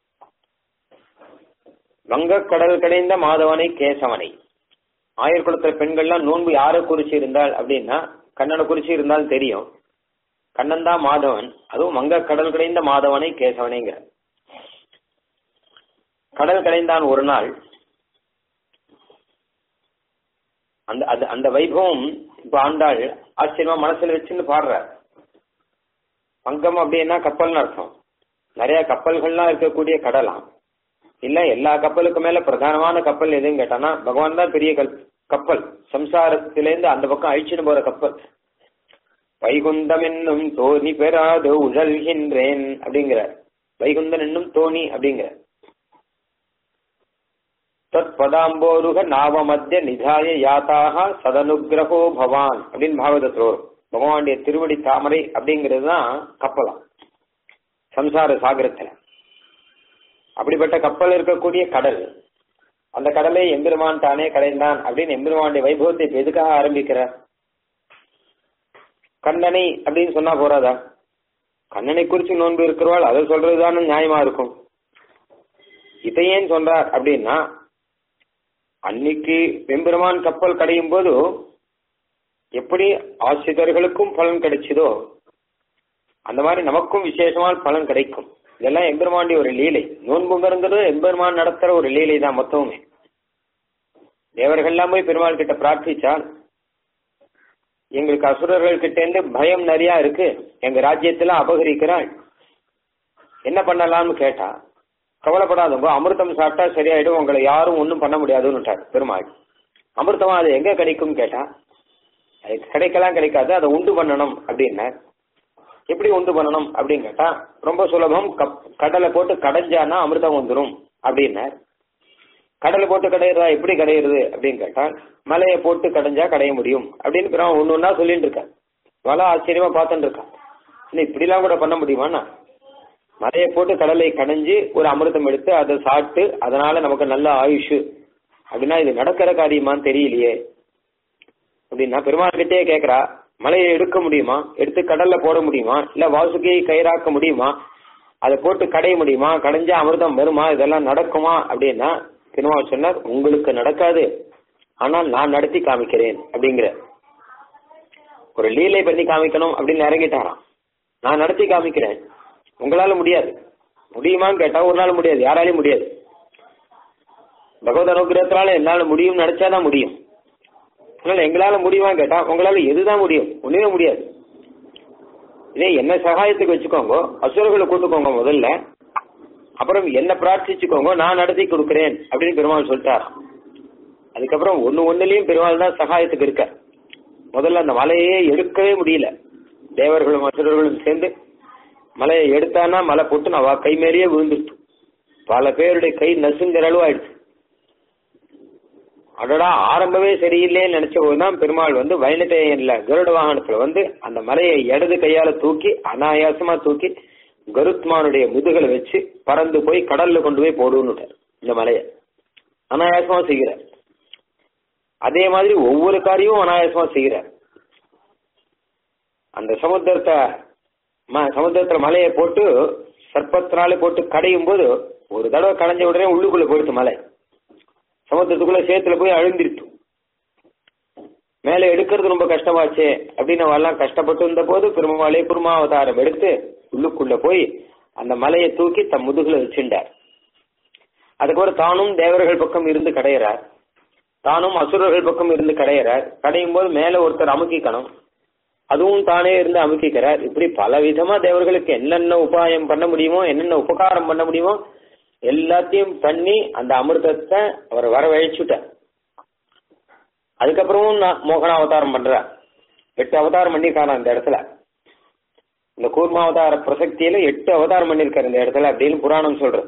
வங்கக்கடல் கடைந்த மாதவனை கேசவனை ஆயர்குளத்துல பெண்கள்லாம் நோன்பு யாரை குறிச்சு இருந்தால் அப்படின்னா கண்ணனை குறிச்சு இருந்தாலும் தெரியும் கண்ணன் தான் மாதவன் அதுவும் வங்க கடல் கடைந்த மாதவனை கேசவனைங்கிற கடல் கடைந்தான் ஒரு நாள் அந்த அது அந்த வைபவம் இப்ப ஆண்டாள் ஆச்சரியமா மனசுல வச்சுன்னு பாடுற வங்கம் அப்படின்னா கப்பல்னு அர்த்தம் நிறைய கப்பல்கள்லாம் இருக்கக்கூடிய கடலாம் இல்ல எல்லா கப்பலுக்கு மேல பிரதானமான கப்பல் எதுன்னு கேட்டானா பகவான் தான் பெரிய கல் கப்பல் சம்சாரத்திலேருந்து அந்த பக்கம் அழிச்சுன்னு போற கப்பல் வைகுந்தம் என்னும் தோணி பெறாது உழல்கின்றேன் அப்படிங்கிறார் வைகுந்தன் என்னும் தோணி அப்படிங்கிறார் தத்பதாம்போருக நாவமத்திய நிதாய யாத்தாக சதனுகிரகோ பவான் அப்படின்னு பாகவதத்தில் வரும் பகவானுடைய திருவடி தாமரை அப்படிங்கிறது தான் கப்பலாம் சம்சார சாகரத்துல அப்படிப்பட்ட கப்பல் இருக்கக்கூடிய கடல் அந்த கடலை எம்பெருமான் தானே கடைந்தான் அப்படின்னு எம்பெருமானுடைய வைபவத்தை இப்ப எதுக்காக ஆரம்பிக்கிறார் கண்ணனை அப்படின்னு சொன்னா போறாதா கண்ணனை குறிச்சு நோன்பு இருக்கிறவாள் அதை சொல்றதுதானே நியாயமா இருக்கும் இதை ஏன் சொல்றார் அப்படின்னா அன்னைக்கு வெம்பெருமான் கப்பல் கடையும் போது எப்படி ஆசிரியர்களுக்கும் பலன் கிடைச்சதோ அந்த மாதிரி நமக்கும் விசேஷமான பலன் கிடைக்கும் இதெல்லாம் எம்பெருமாண்டி ஒரு லீலை நோன்புங்கிறது எம்பெருமான் நடத்துற ஒரு லீலை தான் மொத்தமுமே தேவர்கள்லாம் போய் பெருமாள் கிட்ட பிரார்த்திச்சால் எங்களுக்கு அசுரர்கள் கிட்ட இருந்து பயம் நிறைய இருக்கு எங்க ராஜ்யத்துல அபகரிக்கிறாள் என்ன பண்ணலாம்னு கேட்டா கவலைப்படாதவங்க அமிர்தம் சாப்பிட்டா சரியாயிடும் உங்களை யாரும் ஒன்றும் பண்ண முடியாதுன்னுட்டார் பெருமாள் அமிர்தமா அது எங்க கிடைக்கும் கேட்டா அது கிடைக்கலாம் கிடைக்காது அதை உண்டு பண்ணணும் அப்படின்னார் எப்படி உண்டு பண்ணணும் அப்படின்னு கேட்டா ரொம்ப சுலபம் கப் கடலை போட்டு கடைஞ்சானா அமிர்தம் வந்துடும் அப்படின்னார் கடலை போட்டு கடையிறதா எப்படி கடையிறது அப்படின்னு கேட்டா மலையை போட்டு கடைஞ்சா கடைய முடியும் அப்படின்னு பிறகு ஒன்று ஒன்றா சொல்லிட்டு இருக்கேன் வள ஆச்சரியமா பார்த்துட்டு இருக்கான் இல்லை இப்படிலாம் கூட பண்ண முடியுமாண்ணா மலையை போட்டு கடலை கடைஞ்சு ஒரு அமிர்தம் எடுத்து அதை சாப்பிட்டு அதனால நமக்கு நல்ல ஆயுஷ் அப்படின்னா இது நடக்கிற காரியமான்னு தெரியலையே அப்படின்னா பெருமாள் கிட்டே கேட்கறா மலையை எடுக்க முடியுமா எடுத்து கடல்ல போட முடியுமா இல்ல வாசுகியை கயிறாக்க முடியுமா அதை போட்டு கடைய முடியுமா கடைஞ்சா அமிர்தம் வருமா இதெல்லாம் நடக்குமா அப்படின்னா பெருமாள் சொன்னார் உங்களுக்கு நடக்காது ஆனால் நான் நடத்தி காமிக்கிறேன் அப்படிங்கிற ஒரு லீலை பண்ணி காமிக்கணும் அப்படின்னு இறங்கிட்டாராம் நான் நடத்தி காமிக்கிறேன் உங்களால முடியாது முடியுமான்னு கேட்டா ஒரு நாள் முடியாது யாராலையும் முடியாது பகவத் அனுகிரகத்தினால என்னால முடியும் நினைச்சாதான் முடியும் அதனால எங்களால முடியுமா கேட்டா உங்களால எதுதான் முடியும் ஒண்ணுமே முடியாது இதே என்ன சகாயத்துக்கு வச்சுக்கோங்க அசுரர்களை கூட்டுக்கோங்க முதல்ல அப்புறம் என்ன பிரார்த்திச்சுக்கோங்க நான் நடத்தி கொடுக்கிறேன் அப்படின்னு பெருமாள் சொல்லிட்டார் அதுக்கப்புறம் ஒன்னு ஒண்ணுலயும் பெருமாள் தான் சகாயத்துக்கு இருக்க முதல்ல அந்த மலையே எடுக்கவே முடியல தேவர்களும் அசுரர்களும் சேர்ந்து மலையை எடுத்தானா மலை போட்டு நான் கை மேலேயே விழுந்துட்டு பல பேருடைய கை நசுங்கிற அளவு ஆயிடுச்சு அடடா ஆரம்பமே சரியில்லைன்னு நினைச்ச போதுதான் பெருமாள் வந்து வைணத்தையன்ல கருட வாகனத்துல வந்து அந்த மலையை இடது கையால தூக்கி அனாயாசமா தூக்கி கருத்மானுடைய முதுகலை வச்சு பறந்து போய் கடல்ல கொண்டு போய் போடுன்னுட்டார் இந்த மலையை அனாயாசமா செய்கிறார் அதே மாதிரி ஒவ்வொரு காரியமும் அனாயாசமா செய்கிறார் அந்த சமுத்திரத்தை ம- சமுத்திரத்துல மலையை போட்டு சர்ப்பத்தினால போட்டு கடையும் போது ஒரு தடவை கடைஞ்ச உடனே உள்ளுக்குள்ள போயிடுச்சு மலை சமுத்திரத்துக்குள்ள சேத்துல போய் அழுந்திருத்து மேல எடுக்கிறது ரொம்ப கஷ்டமாச்சே அப்படின்னு அவெல்லாம் கஷ்டப்பட்டு இருந்த போது பெருமாளே குருமாவதாரம் எடுத்து உள்ளுக்குள்ள போய் அந்த மலையை தூக்கி தம் முதுகுல வச்சுட்டார் அதுக்கப்புறம் தானும் தேவர்கள் பக்கம் இருந்து கடையிறார் தானும் அசுரர்கள் பக்கம் இருந்து கடையிறார் கடையும் போது மேல ஒருத்தர் அமுக்கிக்கணும் அதுவும் தானே இருந்து அமுக்கிக்கிறார் இப்படி பல விதமா தேவர்களுக்கு என்னென்ன உபாயம் பண்ண முடியுமோ என்னென்ன உபகாரம் பண்ண முடியுமோ எல்லாத்தையும் பண்ணி அந்த அமிர்தத்தை அவர் வரவழைச்சுட்டார் அதுக்கப்புறமும் நான் மோகன அவதாரம் பண்றார் எட்டு அவதாரம் பண்ணிருக்காரு அந்த இடத்துல இந்த கூர்மாவதார பிரசக்தியில எட்டு அவதாரம் பண்ணிருக்காரு இந்த இடத்துல அப்படின்னு புராணம் சொல்றது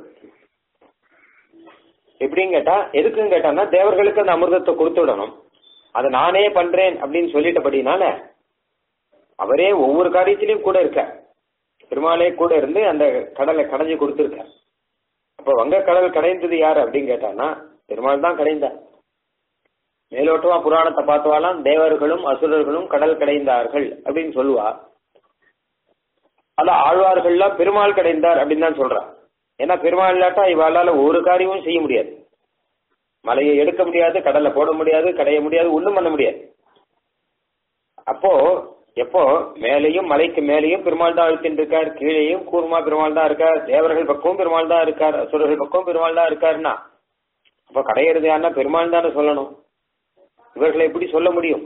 எப்படின்னு கேட்டா எதுக்குன்னு கேட்டான்னா தேவர்களுக்கு அந்த அமிர்தத்தை கொடுத்து விடணும் அதை நானே பண்றேன் அப்படின்னு சொல்லிட்டபடினால அவரே ஒவ்வொரு காரியத்திலையும் கூட இருக்க பெருமாளே கூட இருந்து அந்த கடலை கடைஞ்சு கொடுத்துருக்க அப்ப வங்க கடல் கடைந்தது யாரு அப்படின்னு கேட்டான்னா பெருமாள் தான் கடைந்தார் மேலோட்டமா புராணத்தை பார்த்துவாலாம் தேவர்களும் அசுரர்களும் கடல் கடைந்தார்கள் அப்படின்னு சொல்லுவா அத ஆழ்வார்கள்லாம் பெருமாள் கடைந்தார் அப்படின்னு தான் சொல்றா ஏன்னா பெருமாள் இல்லாட்டா இவாளால ஒரு காரியமும் செய்ய முடியாது மலையை எடுக்க முடியாது கடல்ல போட முடியாது கடைய முடியாது ஒண்ணும் பண்ண முடியாது அப்போ எப்போ மேலையும் மலைக்கு மேலேயும் பெருமாள் தான் அழுத்தின்னு இருக்கார் கீழேயும் கூர்மா பெருமாள் தான் இருக்கார் தேவர்கள் பக்கமும் பெருமாள் தான் இருக்கார் அசுரர்கள் பக்கமும் பெருமாள் தான் இருக்காருன்னா அப்ப கடையிறது யாருன்னா பெருமாள் தானே சொல்லணும் இவர்களை எப்படி சொல்ல முடியும்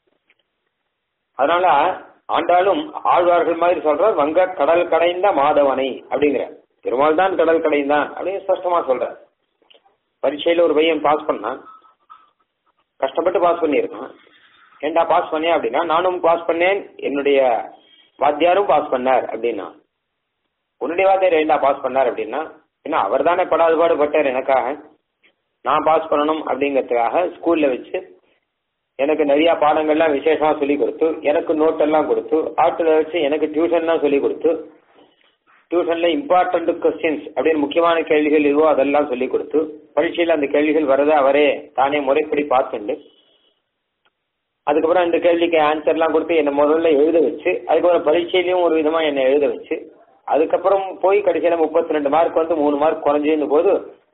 அதனால ஆண்டாலும் ஆழ்வார்கள் மாதிரி சொல்றார் வங்க கடல் கடைந்த மாதவனை அப்படிங்கிற பெருமாள் தான் கடல் கடைந்தான் அப்படின்னு ஸ்பஷ்டமா சொல்றார் பரீட்சையில ஒரு பையன் பாஸ் பண்ணான் கஷ்டப்பட்டு பாஸ் பண்ணியிருக்கான் ஏன்டா பாஸ் பண்ணியா அப்படின்னா நானும் பாஸ் பண்ணேன் என்னுடைய வாத்தியாரும் பாஸ் பண்ணார் அப்படின்னா உன்னுடைய வாத்தியார் ஏன்டா பாஸ் பண்ணார் அப்படின்னா ஏன்னா அவர் தானே படாது பாடுபட்டார் எனக்காக நான் பாஸ் பண்ணணும் அப்படிங்கிறதுக்காக ஸ்கூல்ல வச்சு எனக்கு நிறைய பாடங்கள்லாம் விசேஷமா சொல்லி கொடுத்து எனக்கு நோட் எல்லாம் கொடுத்து ஆட்டுல வச்சு எனக்கு டியூஷன்லாம் சொல்லி கொடுத்து டியூஷன்ல இம்பார்ட்டன்ட் கொஸ்டின்ஸ் அப்படின்னு முக்கியமான கேள்விகள் எதுவோ அதெல்லாம் சொல்லி கொடுத்து பரீட்சையில் அந்த கேள்விகள் வரதை அவரே தானே முறைப்படி பார்த்துண்டு அதுக்கப்புறம் இந்த கேள்விக்கு ஆன்சர்லாம் கொடுத்து என்னை முதல்ல எழுத வச்சு அதுக்கப்புறம் பரீட்சையிலையும் ஒரு விதமா என்னை எழுத வச்சு அதுக்கப்புறம் போய் கடைசியில முப்பத்தி ரெண்டு மார்க் வந்து மூணு மார்க் குறைஞ்சிருந்த போது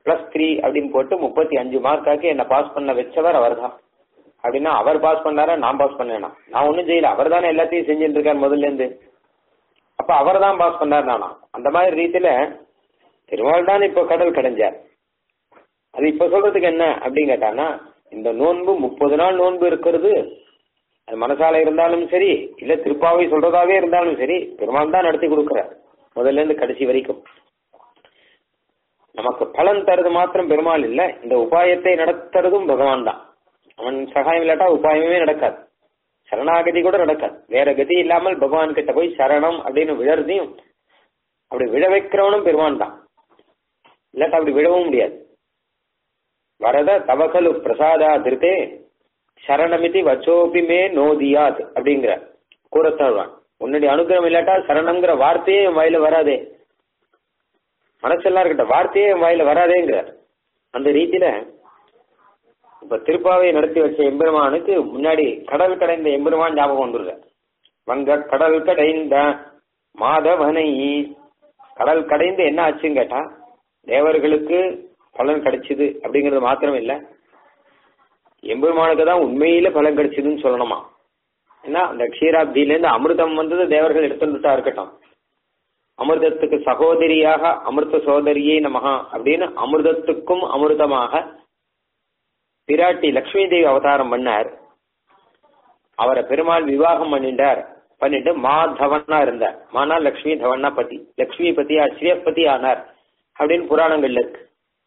பிளஸ் த்ரீ அப்படின்னு போட்டு முப்பத்தி அஞ்சு மார்க்காக்கி என்ன பாஸ் பண்ண வச்சவர் அவர் தான் அப்படின்னா அவர் பாஸ் பண்ணாரா நான் பாஸ் பண்ணேனா நான் ஒன்றும் செய்யல அவர் தானே எல்லாத்தையும் செஞ்சுட்டு இருக்கார் முதல்ல இருந்து அப்ப அவர் தான் பாஸ் பண்ணார் நானா அந்த மாதிரி ரீதியில திருமால் தான் இப்ப கடல் கடைஞ்சார் அது இப்ப சொல்றதுக்கு என்ன அப்படின்னு கேட்டானா இந்த நோன்பு முப்பது நாள் நோன்பு இருக்கிறது அது மனசால இருந்தாலும் சரி இல்ல திருப்பாவை சொல்றதாவே இருந்தாலும் சரி பெருமாள் தான் நடத்தி கொடுக்கிறார் முதல்ல இருந்து கடைசி வரைக்கும் நமக்கு பலன் தருது மாத்திரம் பெருமாள் இல்ல இந்த உபாயத்தை நடத்துறதும் பகவான் தான் அவன் சகாயம் இல்லாட்டா உபாயமே நடக்காது சரணாகதி கூட நடக்காது வேற கதி இல்லாமல் பகவான் கிட்ட போய் சரணம் அப்படின்னு விழறதையும் அப்படி விழ வைக்கிறவனும் பெருமான் தான் இல்லாட்டா அப்படி விழவும் முடியாது வரத தவகலு பிரசாதா திருத்தே சரணமிதி வச்சோபி மே நோதியாத் அப்படிங்கிற கூறத்தாழ்வான் உன்னுடைய அனுகிரகம் இல்லாட்டா சரணம்ங்கிற வார்த்தையே என் வாயில வராதே மனசெல்லாம் இருக்கட்டும் வார்த்தையே என் வாயில வராதேங்கிறார் அந்த ரீதியில இப்ப திருப்பாவை நடத்தி வச்ச எம்பெருமானுக்கு முன்னாடி கடல் கடைந்த எம்பெருமான் ஞாபகம் வந்துடுற வங்க கடல் கடைந்த மாதவனை கடல் கடைந்து என்ன ஆச்சுன்னு கேட்டா தேவர்களுக்கு பலன் கிடைச்சது அப்படிங்கிறது மாத்திரம் இல்ல எம்பெருமானுக்கு தான் உண்மையில பலன் கிடைச்சதுன்னு சொல்லணுமா ஏன்னா அந்த க்ஷீராப்தியில இருந்து அமிர்தம் வந்தது தேவர்கள் எடுத்துட்டா இருக்கட்டும் அமிர்தத்துக்கு சகோதரியாக அமிர்த சோதரியே நமகா அப்படின்னு அமிர்தத்துக்கும் அமிர்தமாக பிராட்டி லக்ஷ்மி தேவி அவதாரம் பண்ணார் அவரை பெருமாள் விவாகம் பண்ணிட்டார் பண்ணிட்டு மாதவனா இருந்தார் மானா லக்ஷ்மி தவன்னா பதி லக்ஷ்மி பதி ஸ்ரீயப்பதி ஆனார் அப்படின்னு புராணங்கள்ல இருக்கு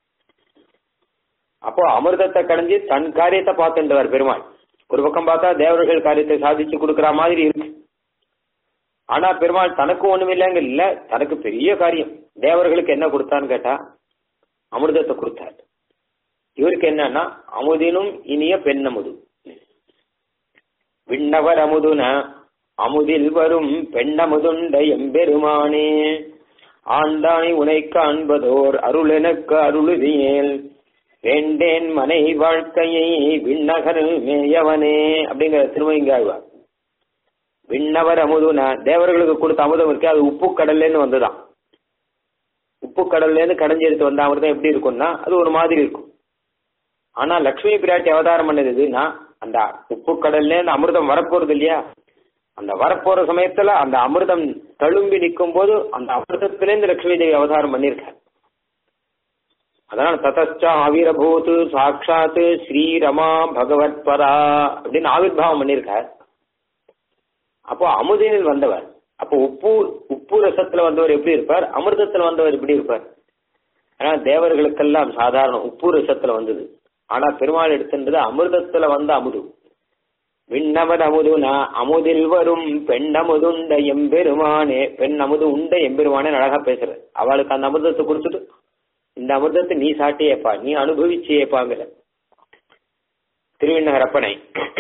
அப்போ அமிர்தத்தை கடைஞ்சி தன் காரியத்தை பார்த்துன்றவர் பெருமாள் ஒரு பக்கம் பார்த்தா தேவர்கள் காரியத்தை சாதிச்சு கொடுக்கிற மாதிரி இருக்கு ஆனா பெருமாள் தனக்கு ஒண்ணுமே இல்லைங்க இல்ல தனக்கு பெரிய காரியம் தேவர்களுக்கு என்ன கொடுத்தான்னு கேட்டா அமிர்தத்தை கொடுத்தார் இவருக்கு என்னன்னா அமுதினும் இனிய பெண்ணமுது விண்ணவர் அமுதுன அமுதில் வரும் பெண்ணமுதுண்ட எம்பெருமானே ஆண்டாய் உனை காண்பதோர் அருள் எனக்கு அருளுதியேல் வேண்டேன் மனை வாழ்க்கையை விண்ணகர் மேயவனே அப்படிங்கிற திருமயிங்காழ்வார் விண்ணவர் அமுதுன தேவர்களுக்கு கொடுத்த அமுதம் இருக்கு அது உப்பு கடல்லேருந்து வந்துதான் உப்பு கடல்லேருந்து கடைஞ்சி எடுத்து வந்த அமிர்தம் எப்படி இருக்கும்னா அது ஒரு மாதிரி இருக்கும் ஆனா லக்ஷ்மி பிராட்டி அவதாரம் பண்ணது எதுன்னா அந்த உப்பு கடல்ல இருந்து அமிர்தம் வரப்போறது இல்லையா அந்த வரப்போற சமயத்துல அந்த அமிர்தம் தழும்பி நிற்கும் போது அந்த அமிர்தத்திலேருந்து லட்சுமி தேவி அவதாரம் பண்ணியிருக்கார் அதனால ததச்ச ஆவிரபூத் சாட்சாத் ஸ்ரீரமா பகவத் பரா அப்படின்னு ஆவிர்வாவம் பண்ணியிருக்கார் அப்போ அமுதினில் வந்தவர் அப்போ உப்பு உப்பு ரசத்துல வந்தவர் எப்படி இருப்பார் அமிர்தத்துல வந்தவர் எப்படி இருப்பார் ஆனா தேவர்களுக்கெல்லாம் சாதாரண உப்பு ரசத்துல வந்தது ஆனா பெருமாள் எடுத்துன்றது அமிர்தத்துல வந்த அமுது விண்ணமது அமுதுனா அமுதில் வரும் பெண்ணமுதுண்ட எம்பெருமானே பெண் அமுது உண்ட எம்பெருமானே அழகா பேசுற அவளுக்கு அந்த அமிர்தத்தை கொடுத்துட்டு இந்த அமிர்தத்தை நீ சாட்டியேப்பா நீ அனுபவிச்சியேப்பாங்கிற திருவிண்ணகரப்பனை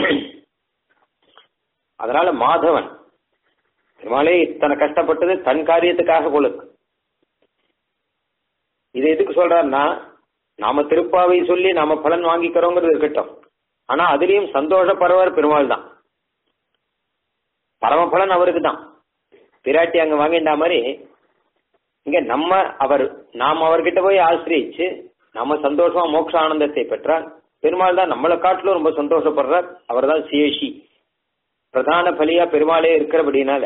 அதனால மாதவன் பெருமாளே இத்தனை கஷ்டப்பட்டது தன் காரியத்துக்காக போல இருக்கு இது எதுக்கு சொல்றாருன்னா நாம திருப்பாவை சொல்லி நாம பலன் வாங்கிக்கிறோங்கிறது இருக்கட்டும் ஆனா அதுலயும் சந்தோஷப்படுறவர் பெருமாள் தான் பரமபலன் அவருக்கு தான் பிராட்டி அங்க வாங்கிட்ட மாதிரி இங்க நம்ம அவர் நாம் அவர்கிட்ட போய் ஆசிரியிச்சு நம்ம சந்தோஷமா மோட்ச ஆனந்தத்தை பெற்றால் பெருமாள் தான் நம்மளை காட்டிலும் ரொம்ப சந்தோஷப்படுறார் அவர் தான் சியேஷி பிரதான பலியா பெருமாளே இருக்கிறபடினால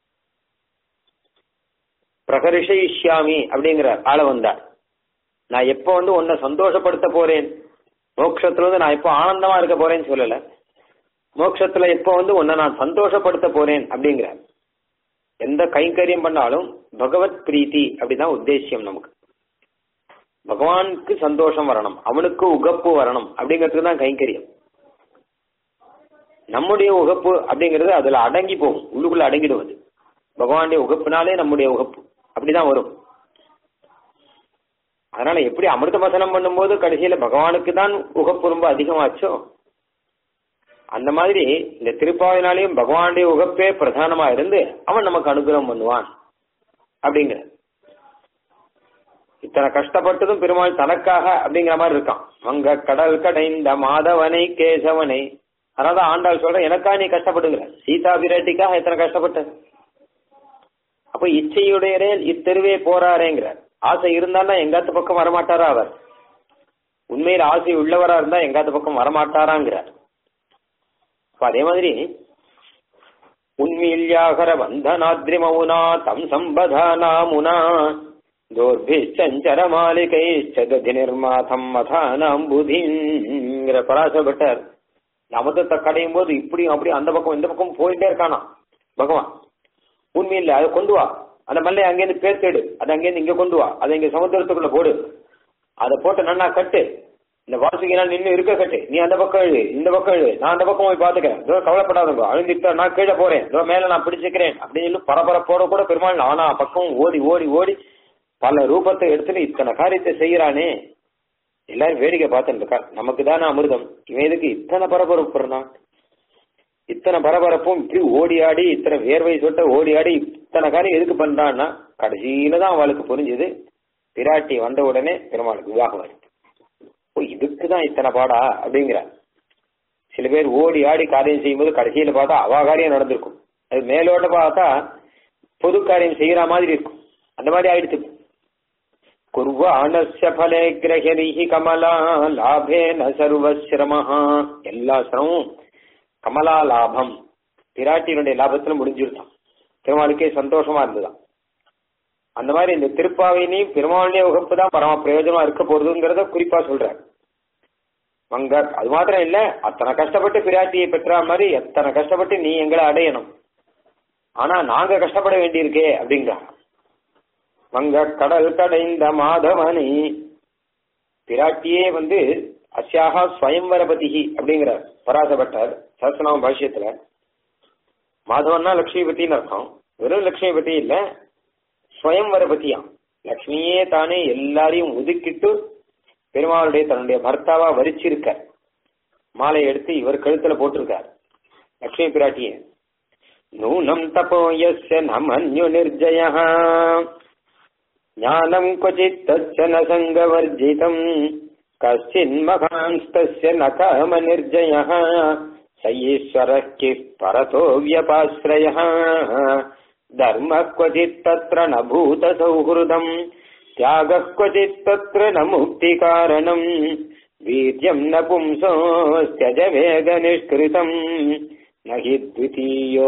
பிரகரிஷயிஷ்யாமி அப்படிங்கிறார் ஆள வந்தார் நான் எப்போ வந்து உன்னை சந்தோஷப்படுத்த போறேன் மோட்சத்துல வந்து நான் எப்போ ஆனந்தமா இருக்க போறேன்னு சொல்லல மோட்சத்துல எப்போ வந்து உன்னை நான் சந்தோஷப்படுத்த போறேன் அப்படிங்கிற எந்த கைங்கரியம் பண்ணாலும் பகவத் பிரீத்தி அப்படிதான் உத்தேசியம் நமக்கு பகவானுக்கு சந்தோஷம் வரணும் அவனுக்கு உகப்பு வரணும் அப்படிங்கிறதுக்கு தான் கைங்கரியம் நம்முடைய உகப்பு அப்படிங்கிறது அதுல அடங்கி போகும் உள்ளுக்குள்ள அடங்கிடுவது பகவானுடைய உகப்புனாலே நம்முடைய உகப்பு அப்படிதான் வரும் அதனால எப்படி அமிர்த மசனம் பண்ணும்போது கடைசியில பகவானுக்கு தான் உகப்பு ரொம்ப அதிகமாச்சோ அந்த மாதிரி இந்த திருப்பாவினாலையும் பகவானுடைய உகப்பே பிரதானமா இருந்து அவன் நமக்கு அனுகிரகம் பண்ணுவான் அப்படிங்கிற இத்தனை கஷ்டப்பட்டதும் பெருமாள் தனக்காக அப்படிங்கிற மாதிரி இருக்கான் வங்க கடல் கடைந்த மாதவனை கேசவனை அதனால ஆண்டாள் சொல்ற எனக்கா நீ கஷ்டப்படுங்கிற சீதா பிராட்டிக்காக எத்தனை கஷ்டப்பட்ட அப்ப இச்சையுடையரே இத்தெருவே போறாரேங்கிற ஆசை இருந்தாலும் எங்காத்து பக்கம் வரமாட்டாரா அவர் உண்மையில ஆசை உள்ளவரா இருந்தா எங்காத பக்கம் வரமாட்டாராங்கிறார் அப்ப அதே மாதிரி உன்மீல்யாகர வந்தனாத்ரி மௌனா தம் சம்பதானாமுனா தோர்பிச்சஞ்சர மாலிகை சகதி நிர்மாதம் மதானாம் புதிங்கிற பராசப்பட்டார் அமதத்தை கடையும் போது இப்படியும் அப்படியும் அந்த பக்கம் இந்த பக்கம் போயிட்டே இருக்கானா பகவான் உண்மையில் அதை கொண்டு வா அந்த மல்லை அங்கேருந்து பேர்த்தெடு அதை அங்கேருந்து இங்க கொண்டு வா அதை இங்க சமுத்திரத்துக்குள்ள போடு அதை போட்டு நன்னா கட்டு இந்த வாசுகினா நின்று இருக்க கட்டு நீ அந்த பக்கம் எழுது இந்த பக்கம் எழுது நான் அந்த பக்கம் போய் பாத்துக்கிறேன் இதோ கவலைப்படாதங்க அழுந்திட்ட நான் கீழே போறேன் இதோ மேல நான் பிடிச்சுக்கிறேன் அப்படின்னு சொல்லி பரபரப்போட கூட பெருமாள் நானா பக்கம் ஓடி ஓடி ஓடி பல ரூபத்தை எடுத்துட்டு இத்தனை காரியத்தை செய்யறானே எல்லாரும் வேடிக்கை பார்த்துட்டு இருக்கா நமக்கு தானே அமிர்தம் இவன் எதுக்கு இத்தனை பரபரப்புறான் இத்தனை பரபரப்பும் இப்படி ஓடி ஆடி இத்தனை வேர்வை சொட்ட ஓடி ஆடி இத்தனை காரியம் எதுக்கு பண்றான்னா கடைசியில தான் அவளுக்கு புரிஞ்சுது பிராட்டி வந்த உடனே பெருமாளுக்கு விவாகம் வருது ஓ இதுக்கு தான் இத்தனை பாடா அப்படிங்கிற சில பேர் ஓடி ஆடி காரியம் செய்யும்போது கடைசியில பார்த்தா அவா காரியம் நடந்திருக்கும் அது மேலோட்ட பார்த்தா பொது காரியம் செய்யற மாதிரி இருக்கும் அந்த மாதிரி ஆயிடுச்சு குர்வானஸ்ய பலே கிரகரிஹி கமலா லாபேன சர்வசிரமஹா எல்லா சிரமமும் கமலா லாபம் பிராட்டியினுடைய லாபத்துல முடிஞ்சிருந்தான் பெருமாளுக்கே சந்தோஷமா இருந்துதான் அந்த மாதிரி இந்த திருப்பாவையினையும் பெருமாளுடைய வகுப்பு தான் பரம பிரயோஜனமா இருக்க போறதுங்கிறத குறிப்பா சொல்றார் மங்க அது மாத்திரம் இல்ல அத்தனை கஷ்டப்பட்டு பிராட்டியை பெற்றா மாதிரி எத்தனை கஷ்டப்பட்டு நீ எங்களை அடையணும் ஆனா நாங்க கஷ்டப்பட வேண்டியிருக்கே அப்படிங்கிறா வங்க கடல் கடைந்த மாதவனை பிராட்டியே வந்து அஸ்யாக ஸ்வயம்வரபதிஹி அப்படிங்கிறார் பராசப்பட்டார் சஹஸ்ரநாம பாஷ்யத்துல மாதவன்னா லட்சுமிபதினு அர்த்தம் வெறும் லட்சுமிபதி இல்ல ஸ்வயம்வரபதியாம் லக்ஷ்மியே தானே எல்லாரையும் ஒதுக்கிட்டு பெருமாளுடைய தன்னுடைய பர்த்தாவா வரிச்சிருக்க மாலை எடுத்து இவர் கழுத்துல போட்டிருக்கார் லக்ஷ்மி பிராட்டியே நூனம் தபோயஸ்ய நமன்யு நிர்ஜய ஞானம் क्वचित् तच्च न सङ्गवर्जितम् कश्चिन्महांस्तस्य न कामनिर्जयः स ईश्वरः किः परतो व्यपाश्रयः धर्मः क्वचित् तत्र न भूतसौहृदम् त्यागः क्वचित् तत्र न मुक्तिकारणम् वीर्यम् न पुंसोऽस्त्यज वेगनिष्कृतम् न हि द्वितीयो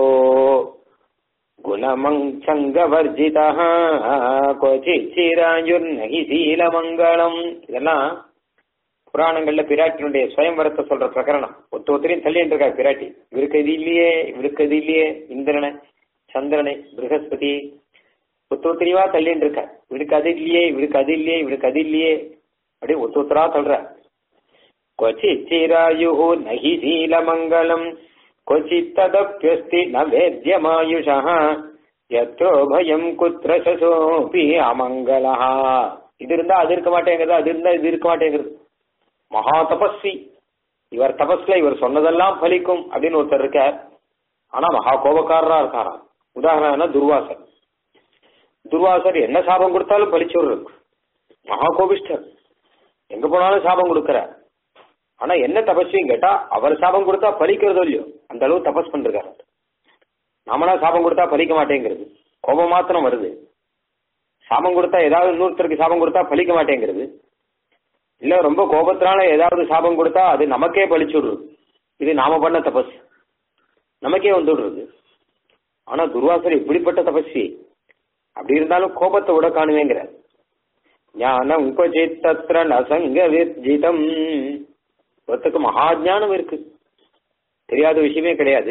குணமங்கவர்ஜிதா கொச்சி சீராயுர்நகி சீலமங்கலம் இதெல்லாம் புராணங்கள்ல பிராட்டினுடைய சுயம்பரத்தை சொல்ற பிரகரணம் ஒத்து ஒத்தரையும் தள்ளிட்டு இருக்கா பிராட்டி இவருக்கு இது இல்லையே இவருக்கு இது இல்லையே இந்திரனை சந்திரனை ப்ரகஸ்பதி ஒத்து ஒத்தரிவா தள்ளிட்டு இருக்கா இவருக்கு அது இல்லையே இவருக்கு அது இல்லையே இவருக்கு அது இல்லையே அப்படியே ஒத்து ஒத்தரா சொல்ற கொச்சி சீராயு நகி சீலமங்கலம் क्वचित्तदप्यस्ति न वेद्यमायुषः यत्रो பயம் குத்திர சசோபி அமங்கலா இது இருந்தா அது இருக்க மாட்டேங்கிறது அது இருந்தா இது இருக்க மாட்டேங்கிறது மகா தபஸ்வி இவர் தபஸ்ல இவர் சொன்னதெல்லாம் பலிக்கும் அப்படின்னு ஒருத்தர் இருக்கார் ஆனா மகா கோபக்காரரா இருக்காராம் உதாரணம் என்ன துர்வாசர் துர்வாசர் என்ன சாபம் கொடுத்தாலும் பலிச்சு விடுறது மகா கோபிஷ்டர் எங்க போனாலும் சாபம் கொடுக்கிறார் ஆனா என்ன தபஸ்வின்னு கேட்டா அவர் சாபம் கொடுத்தா பலிக்கிறதோ இல்லையோ அந்த அளவு தபஸ் பண்றாரு நாமளா சாபம் கொடுத்தா பலிக்க மாட்டேங்கிறது கோபம் மாத்திரம் வருது சாபம் கொடுத்தா ஏதாவது இன்னொருத்தருக்கு சாபம் கொடுத்தா பலிக்க மாட்டேங்கிறது இல்ல ரொம்ப கோபத்தினால ஏதாவது சாபம் கொடுத்தா அது நமக்கே பலிச்சு விடுறது இது நாம பண்ண தபஸ் நமக்கே வந்து விடுறது ஆனா துர்வாசர் இப்படிப்பட்ட தபஸ்வி அப்படி இருந்தாலும் கோபத்தை விட காணுவேங்கிறார் ஞானம் கொச்சித் தத்ர நசங்க விர்ஜிதம் ஒருத்தருக்கு மகா ஞானம் இருக்கு தெரியாத விஷயமே கிடையாது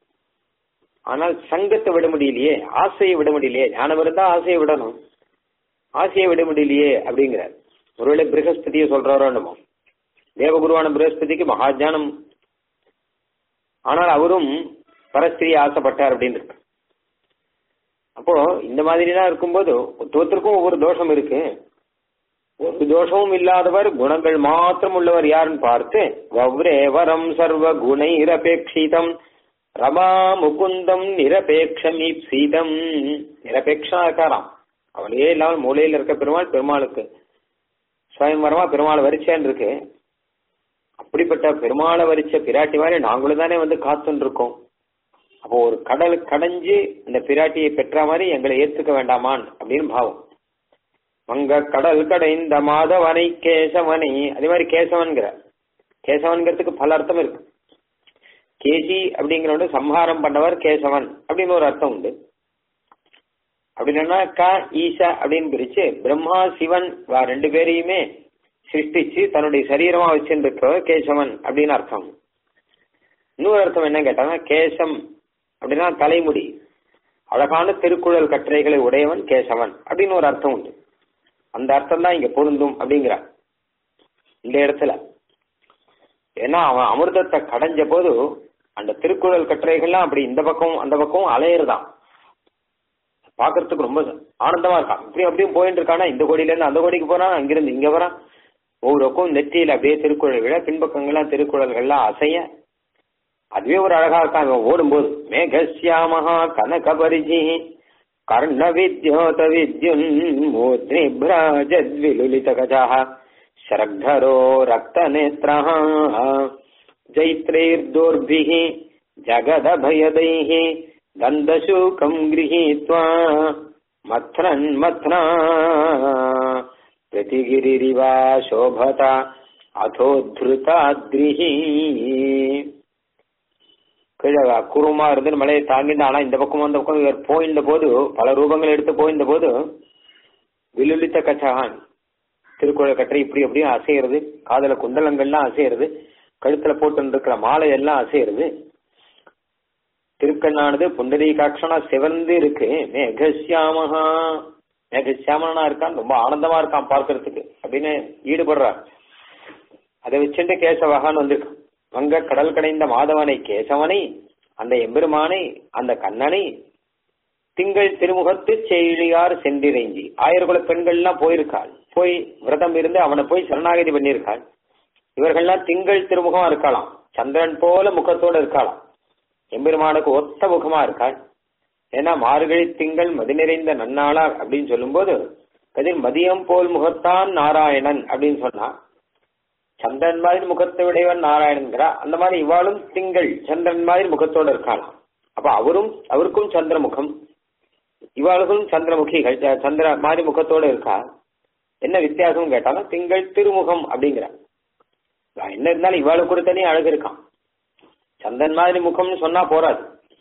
ஆனால் சங்கத்தை விட முடியலையே ஆசையை விட முடியலையே ஞானம் இருந்தா ஆசையை விடணும் ஆசையை விட முடியலையே அப்படிங்கிறார் ஒருவேளை பிரகஸ்பதியை சொல்றாரோ என்னமோ தேவகுருவான பிரகஸ்பதிக்கு மகா ஞானம் ஆனால் அவரும் பரஸ்திரியை ஆசைப்பட்டார் அப்படின்னு இருக்கு அப்போ இந்த மாதிரிலாம் இருக்கும்போது ஒருத்தருக்கும் ஒவ்வொரு தோஷம் இருக்கு ஒரு தோஷமும் இல்லாதவர் குணங்கள் மாத்திரம் உள்ளவர் யாருன்னு பார்த்து வவ்ரே வரம் சர்வ குணைரபேட்சிதம் ரமா முகுந்தம் நிரபேட்சமீப்சீதம் நிரபேட்சா இருக்காராம் அவளையே இல்லாமல் மூலையில் இருக்க பெருமாள் பெருமாளுக்கு சுயம்பரமா பெருமாள் வரிச்சேன்னு இருக்கு அப்படிப்பட்ட பெருமாளை வரிச்ச பிராட்டி மாதிரி நாங்களும் தானே வந்து காத்துன்னு இருக்கோம் அப்போ ஒரு கடல் கடைஞ்சு இந்த பிராட்டியை பெற்ற மாதிரி எங்களை ஏத்துக்க வேண்டாமான் அப்படின்னு பாவம் வங்க கடல் கடைந்த மாதவனை கேசவனை அதே மாதிரி கேசவன்கிற கேசவன்கிறதுக்கு பல அர்த்தம் இருக்கு கேசி அப்படிங்கிறவங்க சம்ஹாரம் பண்ணவர் கேசவன் அப்படின்னு ஒரு அர்த்தம் உண்டு அப்படி இல்லைன்னா க ஈசா அப்படின்னு பிரிச்சு பிரம்மா சிவன் வா ரெண்டு பேரையுமே சிருஷ்டிச்சு தன்னுடைய சரீரமா வச்சிருக்கிறவர் கேசவன் அப்படின்னு அர்த்தம் இன்னொரு அர்த்தம் என்ன கேட்டாங்கன்னா கேசம் அப்படின்னா தலைமுடி அழகான திருக்குறள் கட்டுரைகளை உடையவன் கேசவன் அப்படின்னு ஒரு அர்த்தம் உண்டு அந்த அர்த்தம் தான் இங்க பொருந்தும் அப்படிங்கிறான் இந்த இடத்துல ஏன்னா அவன் அமிர்தத்தை கடைஞ்ச போது அந்த திருக்குறள் கட்டுரைகள்லாம் அப்படி இந்த பக்கம் அந்த பக்கம் அலையிறதான் பாக்குறதுக்கு ரொம்ப ஆனந்தமா இருக்கான் இப்படி அப்படியும் போயிட்டு இருக்கானா இந்த கோடியில இருந்து அந்த கோடிக்கு போறான் அங்கிருந்து இங்க வரான் ஒவ்வொரு பக்கம் நெற்றியில அப்படியே திருக்குறள்களை பின்பக்கங்கள்லாம் திருக்குறள்கள்லாம் அசைய அதுவே ஒரு அழகா இருக்கான் இவன் ஓடும்போது மேகசியாமஹா கனகபரிஜி கர்ண வித்யோத வித்யுன் மூத்ரிபிராஜத்விலுலித கஜாः शरग्धरो रक्तनेत्रः जैत्रैर्दोर्भिः जगदभयदैः दन्दशूकम् गृहीत्वा मथ्नन् मथ्ना प्रतिगिरिरिवा शोभत अथोद्धृताद्रिः கீழே குருமா இருந்து மலையை தாங்கிட்டு ஆனா இந்த பக்கம் அந்த பக்கம் இவர் போயிருந்த போது பல ரூபங்கள் எடுத்து போயிருந்த போது வில்லுளித்த கச்சகான் திருக்குறள் கட்டுரை இப்படி அப்படியும் அசையிறது காதல குண்டலங்கள்லாம் அசையிறது கழுத்துல போட்டு இருக்கிற மாலை எல்லாம் அசையிறது திருக்கண்ணானது புண்டரீகாட்சனா சிவந்து இருக்கு மேகசியாமஹா மேகசியாமனா இருக்கான் ரொம்ப ஆனந்தமா இருக்கான் பார்க்கறதுக்கு அப்படின்னு ஈடுபடுறார் அதை வச்சுட்டு கேசவகான்னு வந்திருக்கான் வங்க கடல் கடைந்த மாதவனை கேசவனை அந்த எம்பெருமானை அந்த கண்ணனை திங்கள் திருமுகத்து செயலியார் சென்றிறைஞ்சி ஆயிரகுல பெண்கள்லாம் போயிருக்காள் போய் விரதம் இருந்து அவனை போய் சரணாகதி பண்ணியிருக்காள் இவர்கள்லாம் திங்கள் திருமுகமா இருக்கலாம் சந்திரன் போல முகத்தோட இருக்கலாம் எம்பெருமானுக்கு ஒத்த முகமா இருக்காள் ஏன்னா மார்கழி திங்கள் மதி நிறைந்த நன்னாளார் அப்படின்னு சொல்லும்போது கதிர் மதியம் போல் முகத்தான் நாராயணன் அப்படின்னு சொன்னா சந்திரன் மாதிரி முகத்தை உடையவன் நாராயணன்கிறா அந்த மாதிரி இவாளும் திங்கள் சந்திரன் மாதிரி முகத்தோட இருக்கலாம் அப்ப அவரும் அவருக்கும் சந்திர முகம் இவாளுக்கும் சந்திரமுகிகள் ச- சந்திர மாதிரி முகத்தோட இருக்கா என்ன வித்தியாசம் கேட்டாலும் திங்கள் திருமுகம் அப்படிங்கிற என்ன இருந்தாலும் இவாளுக்கு ஒரு தனி அழகு இருக்கான் சந்திரன் மாதிரி முகம்னு சொன்னா போறாது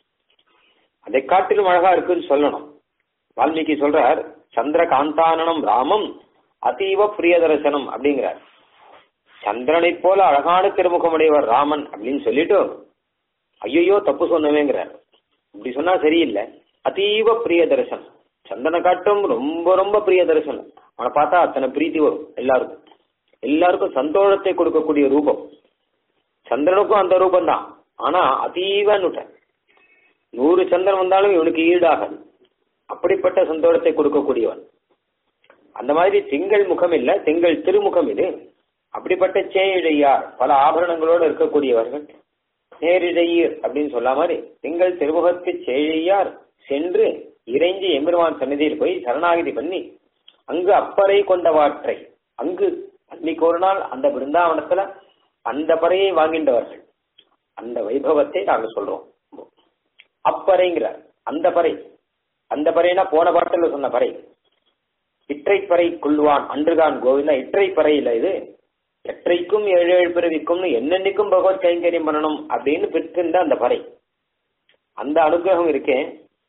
அதை காட்டிலும் அழகா இருக்குன்னு சொல்லணும் வால்மீகி சொல்றார் சந்திர காந்தானனம் ராமம் அதீவ பிரிய தரிசனம் அப்படிங்கிறார் சந்திரனைப் போல அழகான திருமுகமுடையவர் ராமன் அப்படின்னு சொல்லிட்டு ஐயோ தப்பு சொன்னவேங்கிறார் இப்படி சொன்னா சரியில்லை அதீவ பிரிய தரிசனம் சந்தன காட்டும் ரொம்ப ரொம்ப பிரிய தரிசனம் அவனை பார்த்தா அத்தனை பிரீத்தி வரும் எல்லாருக்கும் எல்லாருக்கும் சந்தோஷத்தை கொடுக்கக்கூடிய ரூபம் சந்திரனுக்கும் அந்த ரூபம் தான் ஆனா அதீவன்னுட்ட நூறு சந்திரன் வந்தாலும் இவனுக்கு ஈடாகாது அப்படிப்பட்ட சந்தோஷத்தை கொடுக்கக்கூடியவன் அந்த மாதிரி திங்கள் முகம் இல்ல திங்கள் திருமுகம் இது அப்படிப்பட்ட சேயிழையார் பல ஆபரணங்களோடு இருக்கக்கூடியவர்கள் நேரிழையீர் அப்படின்னு சொல்ல மாதிரி திங்கள் திருமுகத்து சேழையார் சென்று இறைஞ்சி எம்பெருமான் சன்னதியில் போய் சரணாகதி பண்ணி அங்கு அப்பறை கொண்டவாற்றை அங்கு அன்னைக்கு ஒரு நாள் அந்த பிருந்தாவனத்துல அந்த பறையை வாங்கின்றவர்கள் அந்த வைபவத்தை நாங்க சொல்றோம் அப்பறைங்கிறார் அந்த பறை அந்த பறைனா போன பாட்டில் சொன்ன பறை இற்றைப்பறை கொள்வான் அன்றுகான் கோவிந்தா இற்றைப்பறை இல்ல இது எற்றைக்கும் ஏழு ஏழு பிறவிக்கும்னு என்னென்னைக்கும் பகவத் கைங்கரியம் பண்ணணும் அப்படின்னு பெற்றிருந்த அந்த பறை அந்த அனுகிரகம் இருக்கேன்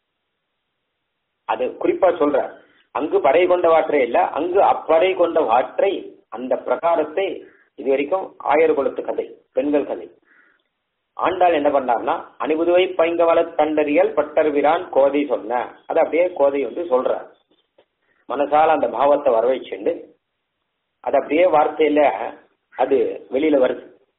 அது குறிப்பா சொல்ற அங்கு பறை கொண்ட வாற்றை இல்ல அங்கு அப்பறை கொண்ட வாற்றை அந்த பிரகாரத்தை இது வரைக்கும் ஆயர் குலத்து கதை பெண்கள் கதை ஆண்டாள் என்ன பண்ணார்னா அணிபுதுவை பைங்கவள தண்டறியல் பட்டர்விரான் கோதை சொன்ன அது அப்படியே கோதை வந்து சொல்றார் மனசால அந்த பாவத்தை வரவழைச்சுண்டு அது அப்படியே வார்த்தையில அது வெளியில வருது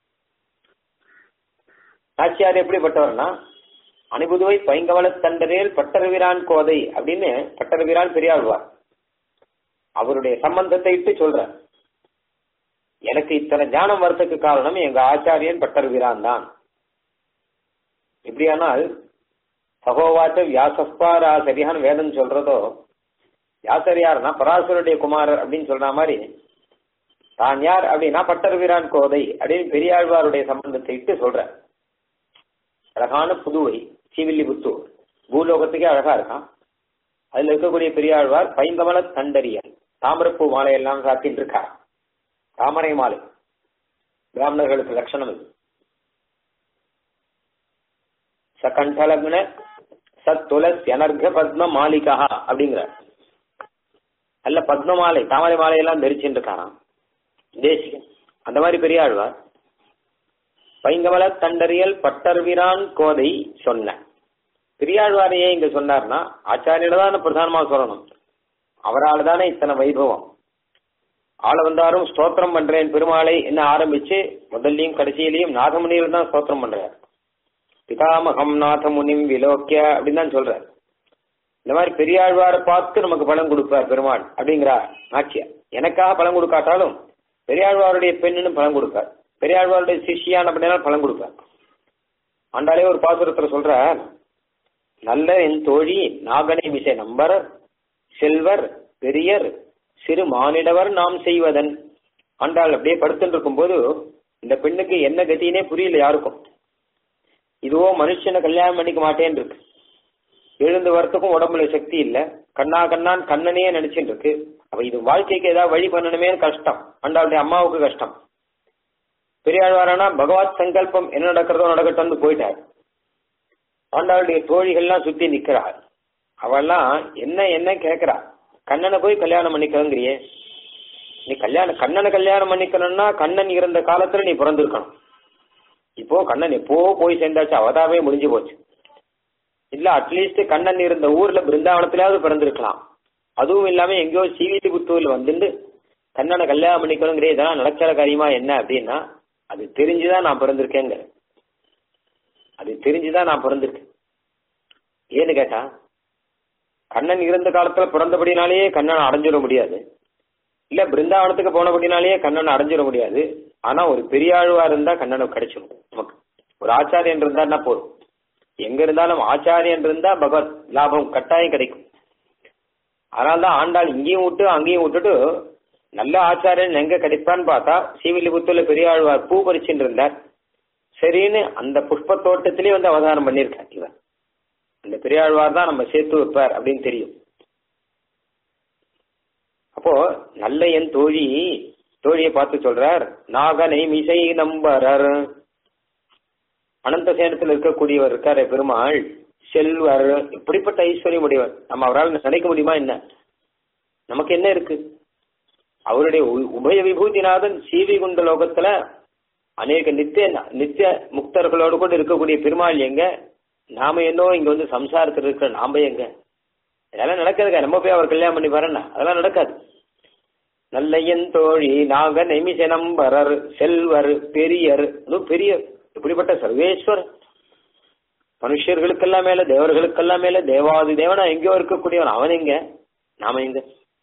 நாச்சியார் எப்படிப்பட்டவர்னா அணிபுதுவை பைங்கவள தண்டரேல் பட்டர்விரான் கோதை அப்படின்னு பட்டர்விரான் பெரியாழ்வார் அவருடைய சம்பந்தத்தை இட்டு சொல்றார் எனக்கு இத்தனை ஞானம் வரத்துக்கு காரணம் எங்க ஆச்சாரியன் பட்டர்விரான் தான் இப்படியானால் சகோவாச்ச வியாசஸ்பாரா சரியான வேதம் சொல்றதோ வியாசர் யாருன்னா பராசருடைய குமாரர் அப்படின்னு சொல்ற மாதிரி தான் யார் அப்படின்னா பட்டர்வீரான் கோதை அப்படின்னு பெரியாழ்வாருடைய சம்பந்தத்தை இட்டு சொல்ற அழகான புதுவை ஸ்ரீவில்லிபுத்தூர் பூலோகத்துக்கே அழகா இருக்கான் அதுல இருக்கக்கூடிய பெரியாழ்வார் பைங்கமல தண்டரியல் தாமரப்பூ மாலையெல்லாம் சாத்தின்னு இருக்கா தாமரை மாலை பிராமணர்களுக்கு லட்சணம் இது சகண்டலக்ன சத் துளசி அனர்க பத்ம மாலிகா அப்படிங்கிற அல்ல பத்ம மாலை தாமரை மாலையெல்லாம் தரிச்சுட்டு இருக்காராம் தேசிகன் அந்த மாதிரி பெரிய ஆழ்வார் பைங்கமல தண்டறியல் பட்டர்விரான் கோதை சொன்ன பெரியாழ்வாரையே இங்க சொன்னார்னா ஆச்சாரியில தான் பிரதானமா சொல்லணும் அவரால் தானே இத்தனை வைபவம் ஆள வந்தாரும் ஸ்தோத்திரம் பண்றேன் பெருமாளை என்ன ஆரம்பிச்சு முதல்லையும் கடைசியிலையும் நாதமுனியில் தான் ஸ்தோத்திரம் பண்றார் பிதாமகம் நாதமுனிம் விலோக்கிய அப்படின்னு தான் சொல்றார் இந்த மாதிரி பெரியாழ்வாரை பார்த்து நமக்கு பலன் கொடுப்பார் பெருமாள் அப்படிங்கிறார் நாச்சியார் எனக்காக பலன் கொடுக்காட்டாலும் பெரியாழ்வாருடைய பெண்ணுன்னு பலன் கொடுப்பார் பெரியாழ்வாருடைய சிஷியான் அப்படின்னா பலன் கொடுப்பார் ஆண்டாலே ஒரு பாசுரத்துல சொல்றார் நல்ல என் தோழி நாகனை மிசை நம்பர் செல்வர் பெரியர் சிறு மானிடவர் நாம் செய்வதன் ஆண்டாள் அப்படியே படுத்துட்டு இருக்கும்போது இந்த பெண்ணுக்கு என்ன கதினே புரியல யாருக்கும் இதுவோ மனுஷனை கல்யாணம் பண்ணிக்க மாட்டேன்னு இருக்கு எழுந்து வரத்துக்கும் உடம்புல சக்தி இல்ல கண்ணா கண்ணான் கண்ணனையே நினைச்சிட்டு இருக்கு அப்ப இது வாழ்க்கைக்கு ஏதாவது வழி பண்ணணுமே கஷ்டம் ஆண்டாளுடைய அம்மாவுக்கு கஷ்டம் பெரியாழ்வாரானா பகவத் சங்கல்பம் என்ன நடக்கிறதோ நடக்கட்டும்னு போயிட்டார் ஆண்டாளுடைய தோழிகள்லாம் சுத்தி நிக்கிறாள் அவெல்லாம் என்ன என்ன கேக்குறா கண்ணனை போய் கல்யாணம் பண்ணிக்கங்கிறியே நீ கல்யாணம் கண்ணனை கல்யாணம் பண்ணிக்கணும்னா கண்ணன் இருந்த காலத்துல நீ பிறந்திருக்கணும் இப்போ கண்ணன் எப்போ போய் சேர்ந்தாச்சு அவதாவே முடிஞ்சு போச்சு இல்ல அட்லீஸ்ட் கண்ணன் இருந்த ஊர்ல பிருந்தாவனத்திலாவது பிறந்திருக்கலாம் அதுவும் இல்லாம எங்கேயோ சீவிதி புத்தூர்ல வந்துட்டு கண்ணனை கல்யாணம் பண்ணிக்கணுங்கிற இதெல்லாம் நடக்கிற காரியமா என்ன அப்படின்னா அது தெரிஞ்சுதான் நான் பிறந்திருக்கேங்க அது தெரிஞ்சுதான் நான் பிறந்திருக்கேன் ஏன்னு கேட்டா கண்ணன் இருந்த காலத்துல பிறந்தபடினாலேயே கண்ணனை அடைஞ்சிட முடியாது இல்ல பிருந்தாவனத்துக்கு போனபடினாலேயே கண்ணனை அடைஞ்சிட முடியாது ஆனா ஒரு பெரியாழ்வா இருந்தா கண்ணனை கிடைச்சிடும் நமக்கு ஒரு ஆச்சாரியன் இருந்தா போதும் எங்க இருந்தாலும் ஆச்சாரியன் இருந்தா பகவத் லாபம் கட்டாயம் கிடைக்கும் அதனால்தான் ஆண்டாள் இங்கேயும் விட்டு அங்கேயும் விட்டுட்டு நல்ல ஆச்சாரியன் எங்க கிடைப்பான்னு பார்த்தா சீவிலிபுத்தூர்ல பெரியாழ்வார் பூ பறிச்சுட்டு இருந்தார் சரின்னு அந்த புஷ்ப தோட்டத்திலே வந்து அவதாரம் பண்ணியிருக்கார் இவன் அந்த பெரியாழ்வார் தான் நம்ம சேர்த்து வைப்பார் அப்படின்னு தெரியும் அப்போ நல்ல என் தோழி தோழியை பார்த்து சொல்றார் நாகனை மிசை நம்பரர் அனந்த சேனத்தில் இருக்கக்கூடியவர் இருக்காரு பெருமாள் செல்வர் இப்படிப்பட்ட ஐஸ்வர்யம் உடையவர் நம்ம அவரால் நினைக்க முடியுமா என்ன நமக்கு என்ன இருக்கு அவருடைய உ- உபய விபூதிநாதன் சீவி குண்ட லோகத்துல அநேக நித்திய நித்திய முக்தர்களோடு கூட இருக்கக்கூடிய பெருமாள் எங்க நாம என்னோ இங்க வந்து சம்சாரத்தில் இருக்கிற நாம எங்க இதெல்லாம் நடக்காதுங்க நம்ம போய் அவர் கல்யாணம் பண்ணி பாருன்னா அதெல்லாம் நடக்காது நல்ல என் தோழி நாக நெமிச நம்பரர் செல்வர் பெரியர் இன்னும் பெரிய இப்படிப்பட்ட சர்வேஸ்வரர் மனுஷர்களுக்கெல்லாம் மேல தேவர்களுக்கெல்லாம் மேல தேவாதி தேவனா எங்கேயோ இருக்கக்கூடியவன் அவன் எங்க நாம எங்க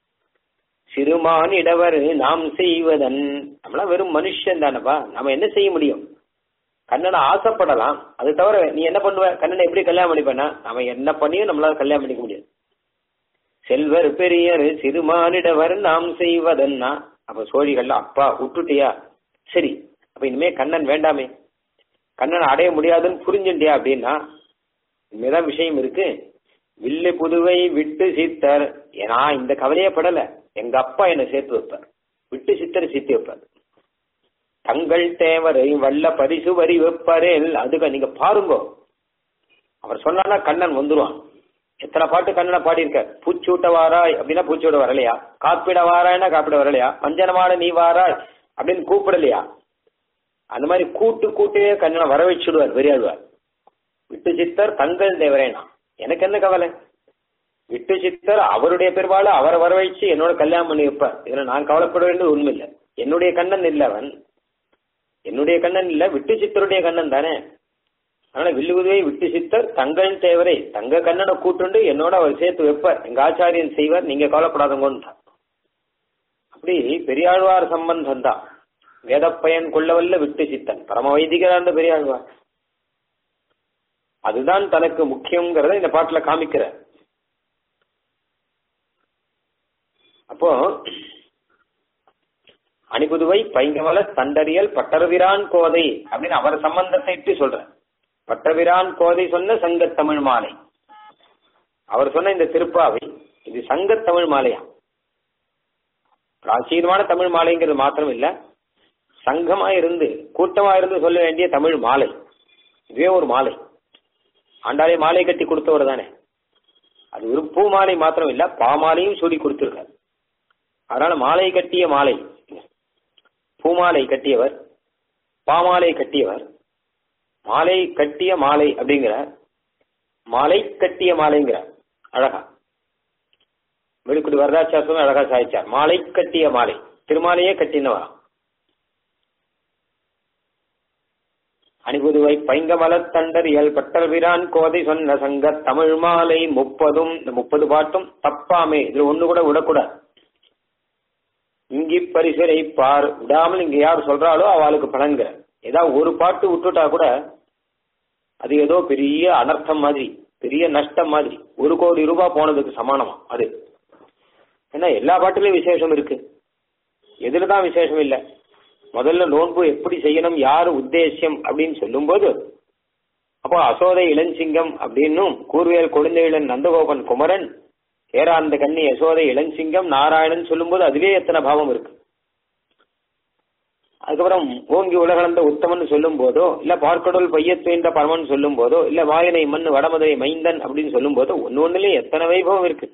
சிறுமான் இடவர் நாம் செய்வதன் நம்மளாம் வெறும் மனுஷன் தானப்பா நாம என்ன செய்ய முடியும் கண்ணனை ஆசைப்படலாம் அது தவிர நீ என்ன பண்ணுவ கண்ணனை எப்படி கல்யாணம் பண்ணிப்பேனா நாம என்ன பண்ணியும் நம்மளால கல்யாணம் பண்ணிக்க முடியாது செல்வர் பெரியர் சிறுமானிடவர் நாம் செய்வதன்னா அப்ப சோழிகள்ல அப்பா விட்டுட்டியா சரி அப்ப இனிமே கண்ணன் வேண்டாமே கண்ணனை அடைய முடியாதுன்னு புரிஞ்சுட்டியா அப்படின்னா இனிமேதான் விஷயம் இருக்கு வில்லு புதுவை விட்டு சித்தர் நான் இந்த கவலையே படல எங்க அப்பா என்னை சேர்த்து வைப்பார் விட்டு சித்தர் சித்தி வைப்பார் தங்கள் தேவரை வல்ல பரிசு வரி வைப்பாரேல் அதுக்கு நீங்க பாருங்கோ அவர் சொன்னா கண்ணன் வந்துருவான் எத்தனை பாட்டு கண்ணனை பாடியிருக்கார் பூச்சூட்ட வாராய் அப்படின்னா பூச்சூட வரலையா காப்பிட வாராய்னா காப்பிட வரலையா மஞ்சனமான நீ வாராய் அப்படின்னு கூப்பிடலையா அந்த மாதிரி கூட்டு கூட்டே கண்ணனை வர வச்சுடுவார் பெரியாழ்வார் விட்டு சித்தர் தங்கள் தேவரேனா எனக்கு என்ன கவலை விட்டு சித்தர் அவருடைய பெருவாள் அவரை வர வச்சு என்னோட கல்யாணம் பண்ணி வைப்பார் இதுல நான் கவலைப்பட வேண்டியது உண்மை இல்லை என்னுடைய கண்ணன் இல்ல அவன் என்னுடைய கண்ணன் இல்ல விட்டு சித்தருடைய கண்ணன் தானே அதனால வில்லுகுதுவை விட்டு சித்தர் தங்கள் தேவரை தங்க கண்ணனை கூட்டுண்டு என்னோட அவர் சேர்த்து வைப்பார் எங்க ஆச்சாரியன் செய்வார் நீங்க கவலைப்படாதங்கன்னு அப்படி பெரியாழ்வார் சம்பந்தம் தான் வேதப்பயன் கொள்ளவல்ல விட்டு சித்தன் பரம வைதிகரான பெரியாழ்வார் அதுதான் தனக்கு முக்கியங்கிறத இந்த பாட்டுல காமிக்கிறார் அப்போ அணிபுதுவை பைங்கமல தண்டறியல் பட்டர்விரான் கோதை அப்படின்னு அவர் சம்பந்தத்தை இட்டு சொல்ற பட்டர்விரான் கோதை சொன்ன சங்கத்தமிழ் மாலை அவர் சொன்ன இந்த திருப்பாவை இது சங்கத்தமிழ் மாலையா பிராச்சீனமான தமிழ் மாலைங்கிறது மாத்திரம் இல்ல சங்கமா இருந்து கூட்டமா இருந்து சொல்ல வேண்டிய தமிழ் மாலை இதுவே ஒரு மாலை ஆண்டாலே மாலை கட்டி கொடுத்தவர் தானே அது ஒரு பூ மாலை மாத்திரம் இல்ல பாமாலையும் சூடி கொடுத்திருக்கார் அதனால மாலை கட்டிய மாலை பூமாலை கட்டியவர் பாமாலை கட்டியவர் மாலை கட்டிய மாலை அப்படிங்கிற மாலை கட்டிய மாலைங்கிற அழகா வெளிக்குடி வரதாச்சாசம் அழகா சாதிச்சார் மாலை கட்டிய மாலை திருமாலையே கட்டினவரா அணிபுதுவை பைங்கமலத் தண்டர் இயல் பட்டல் விரான் கோதை சொன்ன சங்க தமிழ் மாலை முப்பதும் இந்த முப்பது பாட்டும் தப்பாமே இதுல ஒண்ணு கூட விடக்கூடாது இங்கி பரிசுரை பார் விடாமல் இங்க யார் சொல்றாளோ அவளுக்கு பலன்கிற ஏதாவது ஒரு பாட்டு விட்டுட்டா கூட அது ஏதோ பெரிய அனர்த்தம் மாதிரி பெரிய நஷ்டம் மாதிரி ஒரு கோடி ரூபாய் போனதுக்கு சமானமா அது ஏன்னா எல்லா பாட்டுலயும் விசேஷம் இருக்கு எதுலதான் விசேஷம் இல்லை முதல்ல நோன்பு எப்படி செய்யணும் யார் உத்தேசியம் அப்படின்னு சொல்லும்போது அப்போ அசோதை இளஞ்சிங்கம் அப்படின்னும் கூர்வேல் கொழுந்தையிலன் நந்தகோபன் குமரன் ஏராந்த கண்ணி யசோதை இளஞ்சிங்கம் நாராயணன் சொல்லும்போது அதுவே எத்தனை பாவம் இருக்கு அதுக்கப்புறம் ஓங்கி உலகளந்த உத்தமன் சொல்லும் போதோ இல்ல பார்க்கடல் பையத்துன்ற பரமன் சொல்லும் போதோ இல்ல வாயனை மண் வடமதுரை மைந்தன் அப்படின்னு சொல்லும் போதோ ஒன்னு ஒண்ணுலயும் எத்தனை வைபவம் இருக்கு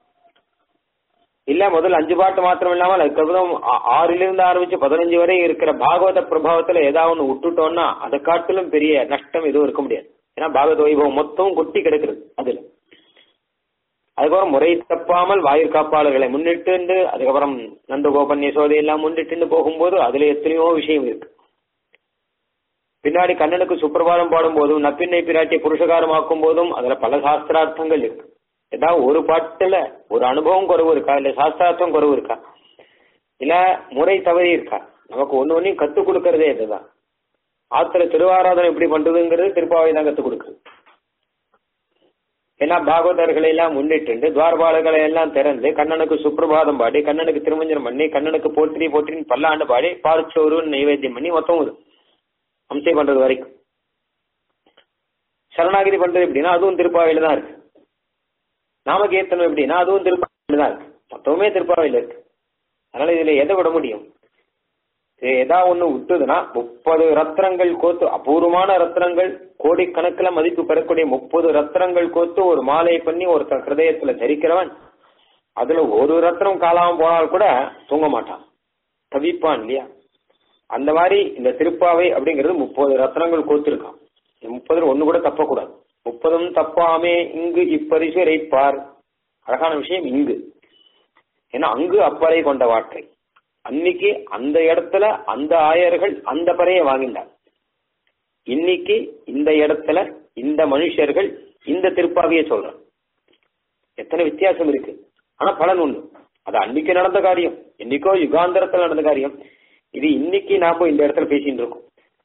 இல்ல முதல் அஞ்சு பாட்டு மாத்திரம் இல்லாமல் அதுக்கப்புறம் ஆ- ஆறிலிருந்து ஆரம்பிச்சு பதினஞ்சு வரை இருக்கிற பாகவத பிரபாவத்துல ஏதாவது ஒண்ணு விட்டுட்டோம்னா அதை காட்டிலும் பெரிய நஷ்டம் எதுவும் இருக்க முடியாது ஏன்னா பாகவத வைபவம் மொத்தம் கொட்டி கிடக்குறது அதுல அதுக்கப்புறம் முறை தப்பாமல் வாயிற் காப்பாளர்களை முன்னிட்டு அதுக்கப்புறம் நந்தகோபன் யசோதை எல்லாம் முன்னிட்டு போகும்போது அதுல எத்தனையோ விஷயம் இருக்கு பின்னாடி கண்ணனுக்கு சுப்பிரபாதம் பாடும் போதும் நப்பின்னை பிராட்டியை புருஷகாரமாக்கும் போதும் அதுல பல சாஸ்திரார்த்தங்கள் இருக்கு ஏதாவது ஒரு பாட்டுல ஒரு அனுபவம் குறைவு இருக்கா இல்ல சாஸ்திரார்த்தம் குறைவு இருக்கா இல்ல முறை தவறி இருக்கா நமக்கு ஒண்ணு ஒன்னையும் கத்துக் கொடுக்கறதே இதுதான் ஆத்திர திருவாராதனை எப்படி பண்றதுங்கிறது திருப்பாவை தான் கத்துக் கொடுக்குது ஏன்னா பாகவதர்களை எல்லாம் முன்னிட்டு துவாரபாலகளை எல்லாம் திறந்து கண்ணனுக்கு சுப்பிரபாதம் பாடி கண்ணனுக்கு திருமஞ்சனம் பண்ணி கண்ணனுக்கு போற்றி போற்றின்னு பல்லாண்டு பாடி பாரிச்சோறு நைவேத்தியம் பண்ணி மொத்தம் ஒரு அம்சை பண்றது வரைக்கும் சரணாகிரி பண்றது எப்படின்னா அதுவும் திருப்பாவையில தான் இருக்கு நாமகீர்த்தனம் எப்படின்னா அதுவும் திருப்பாவையில தான் இருக்கு மொத்தமே திருப்பாவையில இருக்கு அதனால இதுல எதை விட முடியும் இது எதா ஒண்ணு விட்டுதுன்னா முப்பது ரத்னங்கள் கோத்து அபூர்வமான ரத்னங்கள் கோடிக்கணக்குல மதிப்பு பெறக்கூடிய முப்பது ரத்னங்கள் கோத்து ஒரு மாலை பண்ணி ஒரு ஹிருதயத்துல தரிக்கிறவன் அதுல ஒரு ரத்னம் காலாம போனால் கூட தூங்க மாட்டான் தவிப்பான் இல்லையா அந்த மாதிரி இந்த திருப்பாவை அப்படிங்கிறது முப்பது ரத்னங்கள் கோத்திருக்கான் இந்த முப்பதுல ஒண்ணு கூட தப்பக்கூடாது முப்பதும் தப்பாமே இங்கு இப்பரிசு இறைப்பார் அழகான விஷயம் இங்கு ஏன்னா அங்கு அப்பறை கொண்ட வாழ்க்கை அன்னைக்கு அந்த இடத்துல அந்த ஆயர்கள் அந்த பறையை வாங்கினார் இன்னைக்கு இந்த இடத்துல இந்த மனுஷர்கள் இந்த திருப்பாவியை சொல்றான் எத்தனை வித்தியாசம் இருக்கு ஆனா பலன் ஒண்ணு அது அன்னைக்கு நடந்த காரியம் இன்னைக்கோ யுகாந்தரத்துல நடந்த காரியம் இது இன்னைக்கு நாம இந்த இடத்துல பேசிட்டு இருக்கோம்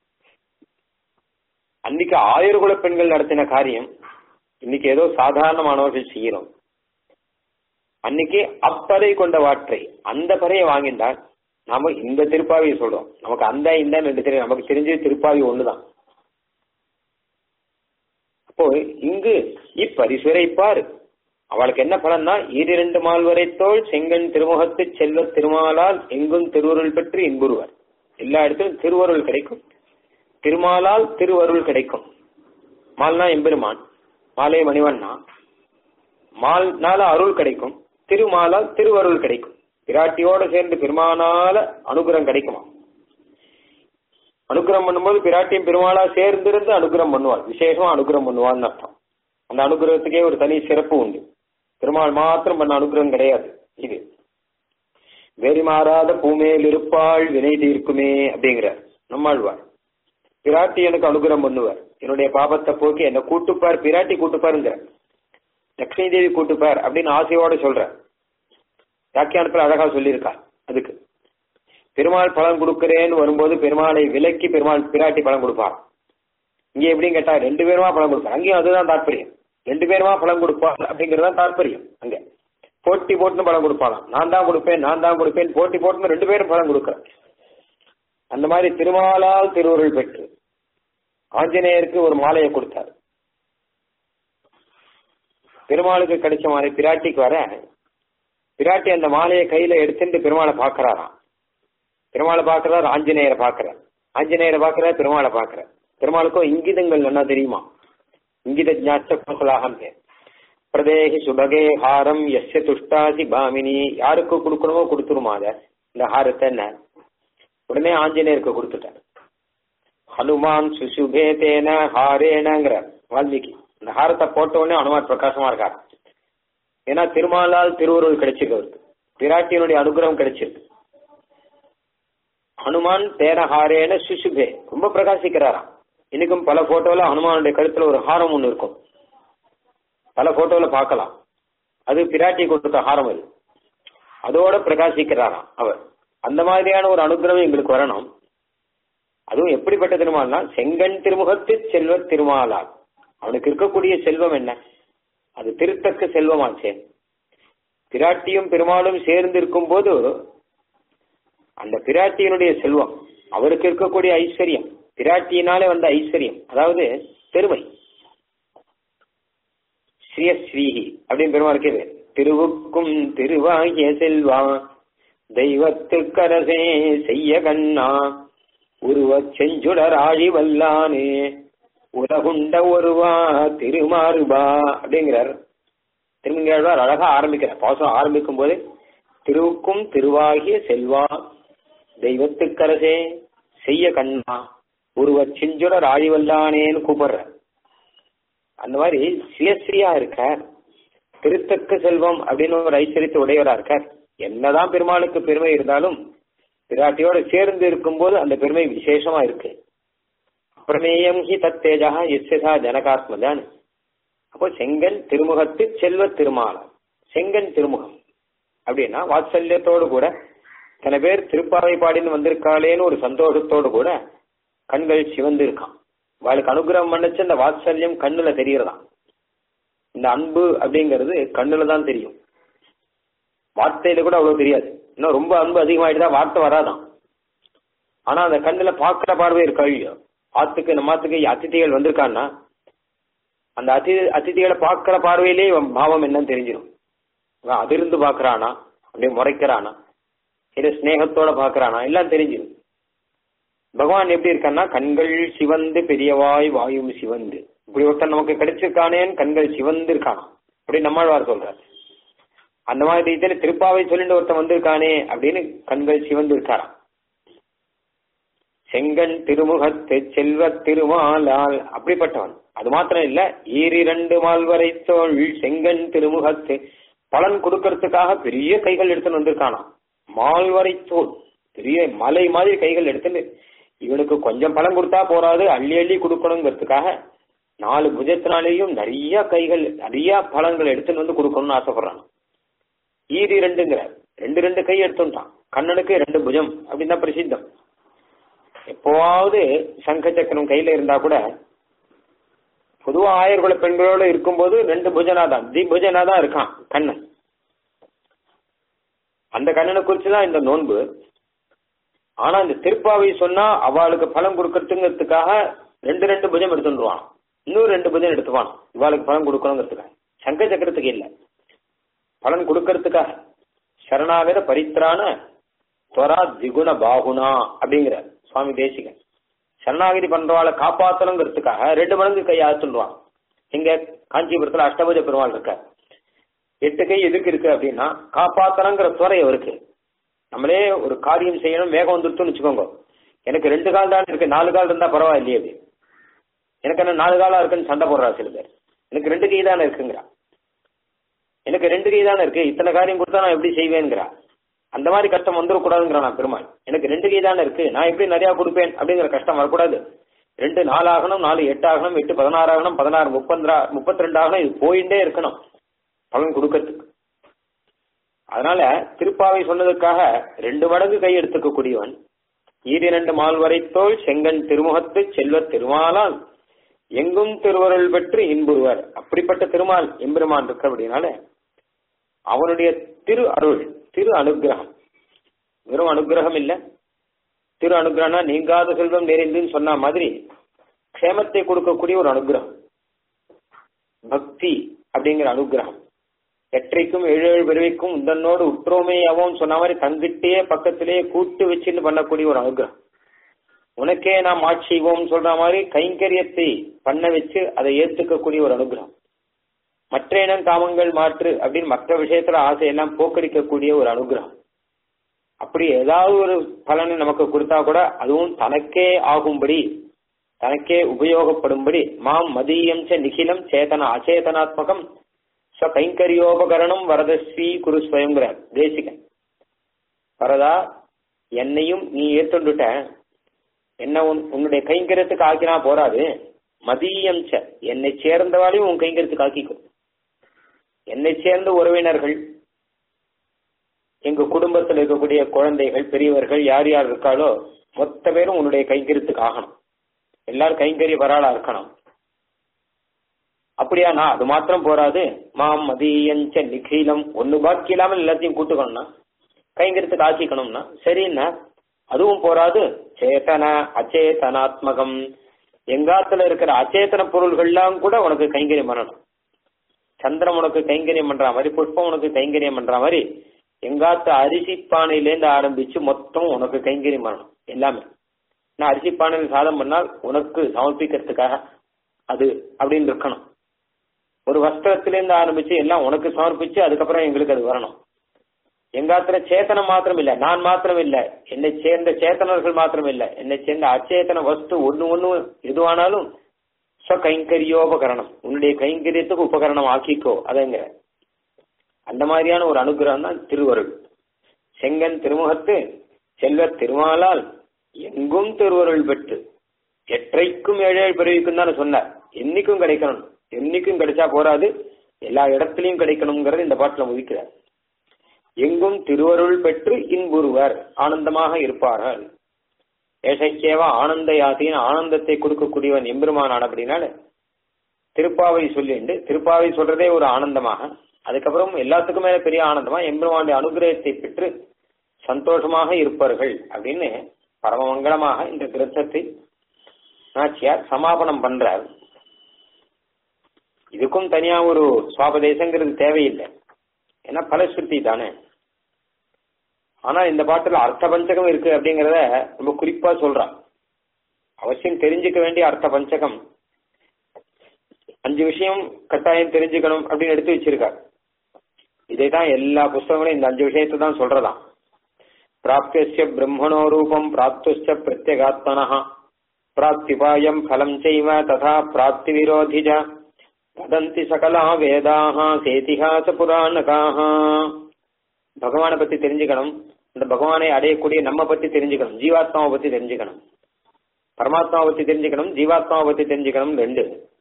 அன்னைக்கு ஆயுர்குல பெண்கள் நடத்தின காரியம் இன்னைக்கு ஏதோ சாதாரணமானவர்கள் செய்யறோம் அன்னைக்கு அப்பறை கொண்ட வாற்றை அந்த பறையை வாங்கினால் நாம இந்த திருப்பாவியை சொல்றோம் நமக்கு அந்த இந்த ரெண்டு தெரியும் நமக்கு தெரிஞ்ச திருப்பாவி ஒண்ணுதான் அப்போ இங்கு இப்பரிசுரைப்பார் அவளுக்கு என்ன பலன்னா ஈரிரண்டு மால்வரை தோல் செங்கன் திருமுகத்து செல்வ திருமாலால் எங்கும் திருவருள் பெற்று இன்புறுவர் எல்லா இடத்திலும் திருவருள் கிடைக்கும் திருமாலால் திருவருள் கிடைக்கும் மால்னா எம்பெருமான் மாலை மணிவண்ணா மால்னால அருள் கிடைக்கும் திருமாலால் திருவருள் கிடைக்கும் பிராட்டியோட சேர்ந்து பெருமானால அனுகிரகம் கிடைக்குமா அனுகிரகம் பண்ணும்போது பிராட்டியும் பெருமாளா சேர்ந்திருந்து அனுகிரகம் பண்ணுவாள் விசேஷமா அனுகிரகம் பண்ணுவாள்னு அர்த்தம் அந்த அனுகிரகத்துக்கே ஒரு தனி சிறப்பு உண்டு பெருமாள் மாத்திரம் பண்ண அனுகிரகம் கிடையாது இது வெறி மாறாத பூமேல் இருப்பாள் வினை தீர்க்குமே அப்படிங்கிறார் நம்மாழ்வார் பிராட்டி எனக்கு அனுகிரகம் பண்ணுவார் என்னுடைய பாபத்தை போக்கி என்ன கூட்டுப்பார் பிராட்டி கூட்டுப்பாருங்கிறார் லக்ஷ்மி தேவி கூட்டுப்பார் அப்படின்னு ஆசையோட சொல்ற வியாக்கியானத்துல அழகா சொல்லியிருக்கார் அதுக்கு பெருமாள் பலன் கொடுக்கிறேன்னு வரும்போது பெருமாளை விலக்கி பெருமாள் பிராட்டி பலன் கொடுப்பார் இங்க எப்படின்னு கேட்டா ரெண்டு பேருமா பலன் கொடுப்பார் அங்கேயும் அதுதான் தாற்பயம் ரெண்டு பேருமா பலன் கொடுப்பார் அப்படிங்கிறது தான் தாற்பயம் அங்க போட்டி போட்டுன்னு பலன் கொடுப்பாளாம் நான் தான் கொடுப்பேன் நான் தான் கொடுப்பேன் போட்டி போட்டுன்னு ரெண்டு பேரும் பலன் கொடுக்குறேன் அந்த மாதிரி திருமாலால் திருவருள் பெற்று ஆஞ்சநேயருக்கு ஒரு மாலையை கொடுத்தார் பெருமாளுக்கு கிடைச்ச மாலை பிராட்டிக்கு வர பிராட்டி அந்த மாலையை கையில எடுத்துட்டு பெருமாளை பாக்குறாராம் பெருமாளை பாக்குறாரு ஆஞ்சநேயரை பாக்குறார் ஆஞ்சநேயரை பாக்குறாரு பெருமாளை பாக்குறார் பெருமாளுக்கும் இங்கிதங்கள் என்ன தெரியுமா இங்கித ஜாச்ச கோசலாகம் பேர் பிரதேகி சுபகே ஹாரம் எஸ்ய துஷ்டாதி பாமினி யாருக்கு கொடுக்கணுமோ கொடுத்துருமா அத இந்த ஹாரத்தை என்ன உடனே ஆஞ்சநேயருக்கு கொடுத்துட்டார் ஹனுமான் சுசுபே தேன ஹாரேனங்கிற வால்மீகி இந்த ஹாரத்தை போட்ட உடனே ஹனுமான் பிரகாசமா இருக்கார் ஏன்னா திருமாலால் திருவுருள் கிடைச்சிருக்கு அவருக்கு பிராட்டியினுடைய அனுகிரகம் கிடைச்சிருக்கு ஹனுமான் தேனஹாரேன சுசுபே ரொம்ப பிரகாசிக்கிறாராம் இன்னைக்கும் பல போட்டோல ஹனுமானுடைய கழுத்துல ஒரு ஹாரம் ஒண்ணு இருக்கும் பல போட்டோல பார்க்கலாம் அது பிராட்டி கொடுத்த ஹாரம் அது அதோட பிரகாசிக்கிறாராம் அவர் அந்த மாதிரியான ஒரு அனுகிரகம் எங்களுக்கு வரணும் அதுவும் எப்படிப்பட்ட திருமால்னா செங்கன் திருமுகத்து செல்வ திருமாலால் அவனுக்கு இருக்கக்கூடிய செல்வம் என்ன அது திருத்தக்க செல்வமாச்சே பிராட்டியும் பெருமாளும் சேர்ந்து இருக்கும் போது அந்த பிராட்டியினுடைய செல்வம் அவருக்கு இருக்கக்கூடிய ஐஸ்வர்யம் பிராட்டியினாலே வந்த ஐஸ்வர்யம் அதாவது பெருமை ஸ்ரீயஸ்ரீஹி அப்படின்னு பெருமாள் கேது திருவுக்கும் திருவாகிய செல்வா தெய்வத்துக்கரசே செய்ய கண்ணா உருவச் செஞ்சுடர் ஆழி வல்லானே உலகுண்ட ஒருவா திருமாறுபா அப்படிங்கிறார் திருமங்கையாழ்வார் அழகா ஆரம்பிக்கிறார் பாசம் ஆரம்பிக்கும் போது திருவுக்கும் திருவாகிய செல்வா தெய்வத்துக்கரசே செய்ய கண்ணா உருவச் செஞ்சுடர் ஆழி வல்லானேன்னு கூப்பிடுற அந்த மாதிரி சுயஸ்ரீயா இருக்கார் திருத்தக்க செல்வம் அப்படின்னு ஒரு ஐஸ்வர்யத்தை உடையவரா இருக்கார் என்னதான் பெருமாளுக்கு பெருமை இருந்தாலும் பிராட்டியோட சேர்ந்து இருக்கும்போது அந்த பெருமை விசேஷமா இருக்கு பிரமேயம் ஹி தத்தேஜா எஸ்யதா ஜனகாத்மதான் அப்போ செங்கன் திருமுகத்து செல்வ திருமாலம் செங்கன் திருமுகம் அப்படின்னா வாத்சல்யத்தோடு கூட சில பேர் திருப்பாவை பாடின்னு வந்திருக்காளேன்னு ஒரு சந்தோஷத்தோடு கூட கண்கள் சிவந்து இருக்கான் அவளுக்கு அனுகிரகம் பண்ணச்சு அந்த வாத்சல்யம் கண்ணுல தெரியறதாம் இந்த அன்பு அப்படிங்கிறது கண்ணுல தான் தெரியும் வார்த்தையில கூட அவ்வளவு தெரியாது இன்னும் ரொம்ப அன்பு அதிகமாயிட்டுதா வார்த்தை வராதான் ஆனா அந்த கண்ணுல பாக்குற பார்வை இருக்கா இல்லையோ ஆத்துக்கு நம்ம ஆத்துக்கு அதிதிகள் வந்திருக்கான்னா அந்த அதி அதிதிகளை பார்க்கிற பார்வையிலே இவன் பாவம் என்னன்னு தெரிஞ்சிடும் இவன் அதிர்ந்து பாக்குறானா அப்படியே முறைக்கிறானா இல்ல ஸ்னேகத்தோட பாக்குறானா எல்லாம் தெரிஞ்சிடும் பகவான் எப்படி இருக்கான்னா கண்கள் சிவந்து பெரியவாய் வாயும் சிவந்து இப்படி ஒருத்தன் நமக்கு கிடைச்சிருக்கானேன்னு கண்கள் சிவந்து இருக்கானா அப்படி நம்மாழ்வார் சொல்றார் அந்த மாதிரி ரீதியில திருப்பாவை சொல்லிட்டு ஒருத்தன் வந்திருக்கானே அப்படின்னு கண்கள் சிவந்து இருக்காராம் செங்கன் திருமுகத்து செல்வ திருமாலால் அப்படிப்பட்டவன் அது மாத்திரம் இல்ல ஈரிரண்டு மால்வரை தோல் செங்கன் திருமுகத்து பலன் கொடுக்கறதுக்காக பெரிய கைகள் எடுத்துன்னு வந்திருக்கானாம் மால்வரை தோல் பெரிய மலை மாதிரி கைகள் எடுத்துன்னு இவனுக்கு கொஞ்சம் பழம் கொடுத்தா போறாது அள்ளி அள்ளி கொடுக்கணுங்கிறதுக்காக நாலு புஜத்தினாலேயும் நிறைய கைகள் நிறைய பழங்கள் எடுத்துன்னு வந்து கொடுக்கணும்னு ஆசைப்படுறான் ஈரி ரெண்டுங்கிற ரெண்டு ரெண்டு கை எடுத்துட்டான் கண்ணனுக்கு ரெண்டு புஜம் அப்படின்னு தான் பிரசித்தம் எப்போவாவது சங்க சக்கரம் கையில இருந்தா கூட பொதுவா ஆயர்குல பெண்களோட இருக்கும்போது ரெண்டு புஜனா தான் திபுஜனா தான் இருக்கான் கண்ணன் அந்த கண்ணனை குறிச்சுதான் இந்த நோன்பு ஆனா இந்த திருப்பாவை சொன்னா அவளுக்கு பலம் கொடுக்கறதுங்கிறதுக்காக ரெண்டு ரெண்டு புஜம் எடுத்துருவான் இன்னும் ரெண்டு புஜம் எடுத்துவான் இவாளுக்கு பலன் கொடுக்கணுங்கிறதுக்காக சங்க சக்கரத்துக்கு இல்ல பலன் கொடுக்கறதுக்காக சரணாகத பரித்ரான துவரா திகுண பாகுனா அப்படிங்கிற சுவாமி தேசிகன் சரணாகதி பண்றவாளை காப்பாத்தணுங்கிறதுக்காக ரெண்டு மடங்கு கை ஆத்துடுவான் இங்க காஞ்சிபுரத்துல அஷ்டபுஜ பெருமாள் இருக்க எட்டு கை எதுக்கு இருக்கு அப்படின்னா காப்பாத்தணுங்கிற துறை அவருக்கு நம்மளே ஒரு காரியம் செய்யணும் வேகம் வந்துருச்சுன்னு வச்சுக்கோங்க எனக்கு ரெண்டு கால் தான் இருக்கு நாலு கால் இருந்தா பரவாயில்லையே அது எனக்கு என்ன நாலு காலா இருக்குன்னு சண்டை போடுறா சில பேர் எனக்கு ரெண்டு கை தானே இருக்குங்கிறா எனக்கு ரெண்டு கை தானே இருக்கு இத்தனை காரியம் கொடுத்தா நான் எப்படி செய்வேங்கிறா அந்த மாதிரி கஷ்டம் வந்துடக்கூடாதுங்கிறான் நான் பெருமாள் எனக்கு ரெண்டு கை தானே இருக்கு நான் எப்படி நிறைய கொடுப்பேன் அப்படிங்கிற கஷ்டம் வரக்கூடாது ரெண்டு நாலு ஆகணும் நாலு எட்டு ஆகணும் எட்டு பதினாறு ஆகணும் பதினாறு முப்பத்தி முப்பத்தி ரெண்டு ஆகணும் இது போயிட்டே இருக்கணும் பலன் கொடுக்கறதுக்கு அதனால திருப்பாவை சொன்னதுக்காக ரெண்டு மடங்கு கை எடுத்துக்கக்கூடியவன் ஈரிரண்டு மால்வரை தோல் செங்கன் திருமுகத்து செல்வ திருமாலால் எங்கும் திருவருள் பெற்று இன்புறுவர் அப்படிப்பட்ட திருமால் எம்பெருமான் இருக்க அப்படின்னால அவனுடைய திரு அருள் திரு அனுகிரகம் வெறும் அனுகிரகம் இல்ல திரு அனுகிரகம்னா நீங்காத செல்வம் நிறைந்துன்னு சொன்ன மாதிரி க்ஷேமத்தை கொடுக்கக்கூடிய ஒரு அனுகிரகம் பக்தி அப்படிங்கிற அனுகிரகம் எற்றைக்கும் ஏழு ஏழு பிறவிக்கும் உந்தன்னோடு உற்றோமேயாவும் சொன்ன மாதிரி தங்கிட்டே பக்கத்திலேயே கூட்டு வச்சுன்னு பண்ணக்கூடிய ஒரு அனுகிரகம் உனக்கே நாம் ஆட்சி செய்வோம் சொல்ற மாதிரி கைங்கரியத்தை பண்ண வச்சு அதை ஏத்துக்கக்கூடிய ஒரு அனுகிரகம் மற்ற இனம் காமங்கள் மாற்று அப்படின்னு மற்ற விஷயத்துல ஆசையெல்லாம் போக்கடிக்கக்கூடிய ஒரு அனுகிரகம் அப்படி ஏதாவது ஒரு பலனை நமக்கு கொடுத்தா கூட அதுவும் தனக்கே ஆகும்படி தனக்கே உபயோகப்படும்படி மாம் மதியம் ச நிகிலம் சேதன அச்சேதனாத்மகம் ச கைங்கரியோபகரணம் வரதஸ்ரீ குரு ஸ்வயங்கிற தேசிகன் வரதா என்னையும் நீ ஏத்துண்டுட்ட என்ன உன் உன்னுடைய கைங்கரியத்துக்கு ஆக்கினா போராது மதியம் ச என்னை சேர்ந்தவாளையும் உன் கைங்கரியத்துக்கு ஆக்கிக்கும் என்னை சேர்ந்த உறவினர்கள் எங்க குடும்பத்தில் இருக்கக்கூடிய குழந்தைகள் பெரியவர்கள் யார் யார் இருக்காளோ மொத்த பேரும் உன்னுடைய கைங்கரியத்துக்கு ஆகணும் எல்லாரும் கைங்கரிய வராளா இருக்கணும் அப்படியா நான் அது மாத்திரம் போராது மாம் மதியஞ்ச நிகிலம் ஒண்ணு பாக்கி இல்லாமல் எல்லாத்தையும் கூட்டுக்கணும்னா கைங்கரியத்துக்கு ஆக்கிக்கணும்னா சரின்னா அதுவும் போராது சேத்தன அச்சேதனாத்மகம் எங்காத்துல இருக்கிற அச்சேதன பொருள்கள்லாம் கூட உனக்கு கைங்கரியம் பண்ணணும் சந்திரன் உனக்கு கைங்கரியம் பண்ற மாதிரி புஷ்பம் உனக்கு கைங்கரியம் பண்ற மாதிரி எங்காத்த அரிசி பானையிலேருந்து ஆரம்பிச்சு மொத்தம் உனக்கு கைங்கரியம் பண்ணணும் எல்லாமே நான் அரிசி பானையில் சாதம் பண்ணால் உனக்கு சமர்ப்பிக்கிறதுக்காக அது அப்படின்னு இருக்கணும் ஒரு வஸ்திரத்திலேருந்து ஆரம்பிச்சு எல்லாம் உனக்கு சமர்ப்பிச்சு அதுக்கப்புறம் எங்களுக்கு அது வரணும் எங்காத்துல சேத்தனம் மாத்திரம் இல்ல நான் மாத்திரம் இல்ல என்னை சேர்ந்த சேத்தனர்கள் மாத்திரம் இல்ல என்னை சேர்ந்த அச்சேதன வஸ்து ஒண்ணு ஒண்ணு எதுவானாலும் ஸ்வ கைங்கரியோபகரணம் உன்னுடைய கைங்கரியத்துக்கு உபகரணம் ஆக்கிக்கோ அதங்க அந்த மாதிரியான ஒரு அனுகிரகம் தான் திருவருள் செங்கன் திருமுகத்து செல்வ திருமாலால் எங்கும் திருவருள் பெற்று எற்றைக்கும் ஏழேழு பிறவிக்கும் தானே சொன்னார் என்னைக்கும் கிடைக்கணும் என்னைக்கும் கிடைச்சா போராது எல்லா இடத்துலயும் கிடைக்கணுங்கிறது இந்த பாட்டுல முதிக்கிறார் எங்கும் திருவருள் பெற்று இன்புறுவர் ஆனந்தமாக இருப்பார்கள் ஏசைக்கேவா ஆனந்த யாத்தின்னு ஆனந்தத்தை கொடுக்கக்கூடியவன் எம்பெருமானான் அப்படின்னால திருப்பாவை சொல்லிண்டு திருப்பாவை சொல்றதே ஒரு ஆனந்தமாக அதுக்கப்புறம் எல்லாத்துக்கும் மேல பெரிய ஆனந்தமா எம்பெருமானுடைய அனுகிரகத்தை பெற்று சந்தோஷமாக இருப்பார்கள் அப்படின்னு பரமமங்கலமாக இந்த கிரந்தத்தை நாச்சியார் சமாபனம் பண்றார் இதுக்கும் தனியா ஒரு சுவாபதேசங்கிறது தேவையில்லை ஏன்னா பலஸ்ருதி தானே ஆனா இந்த பாட்டுல அர்த்த பஞ்சகம் இருக்கு அப்படிங்கறத ரொம்ப குறிப்பா சொல்றான் அவசியம் தெரிஞ்சுக்க வேண்டிய அர்த்த பஞ்சகம் அஞ்சு விஷயம் கட்டாயம் தெரிஞ்சுக்கணும் அப்படின்னு எடுத்து வச்சிருக்கார் இதை தான் எல்லா புஸ்தகங்களும் இந்த அஞ்சு விஷயத்தை தான் சொல்றதாம் பிராப்திய பிரம்மணோ ரூபம் பிராப்துச்ச பிரத்யகாத்மனா பிராப்திபாயம் பலம் செய்வ ததா பிராப்தி விரோதிஜ வதந்தி சகலா வேதாக சேதிஹாச புராணகாக பகவானை பத்தி தெரிஞ்சுக்கணும் இந்த பகவானை அடையக்கூடிய நம்ம பத்தி தெரிஞ்சுக்கணும் ஜீவாத்மாவை பத்தி தெரிஞ்சுக்கணும் பரமாத்மாவை பத்தி தெரிஞ்சுக்கணும் ஜீவாத்மாவை பத்தி தெரிஞ்சுக்கணும் ரெண்டு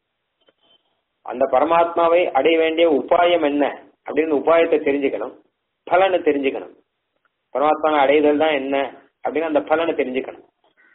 அந்த பரமாத்மாவை அடைய வேண்டிய உபாயம் என்ன அப்படின்னு உபாயத்தை தெரிஞ்சுக்கணும் பலனை தெரிஞ்சுக்கணும் பரமாத்மாவை அடைதல் தான் என்ன அப்படின்னு அந்த பலனை தெரிஞ்சுக்கணும்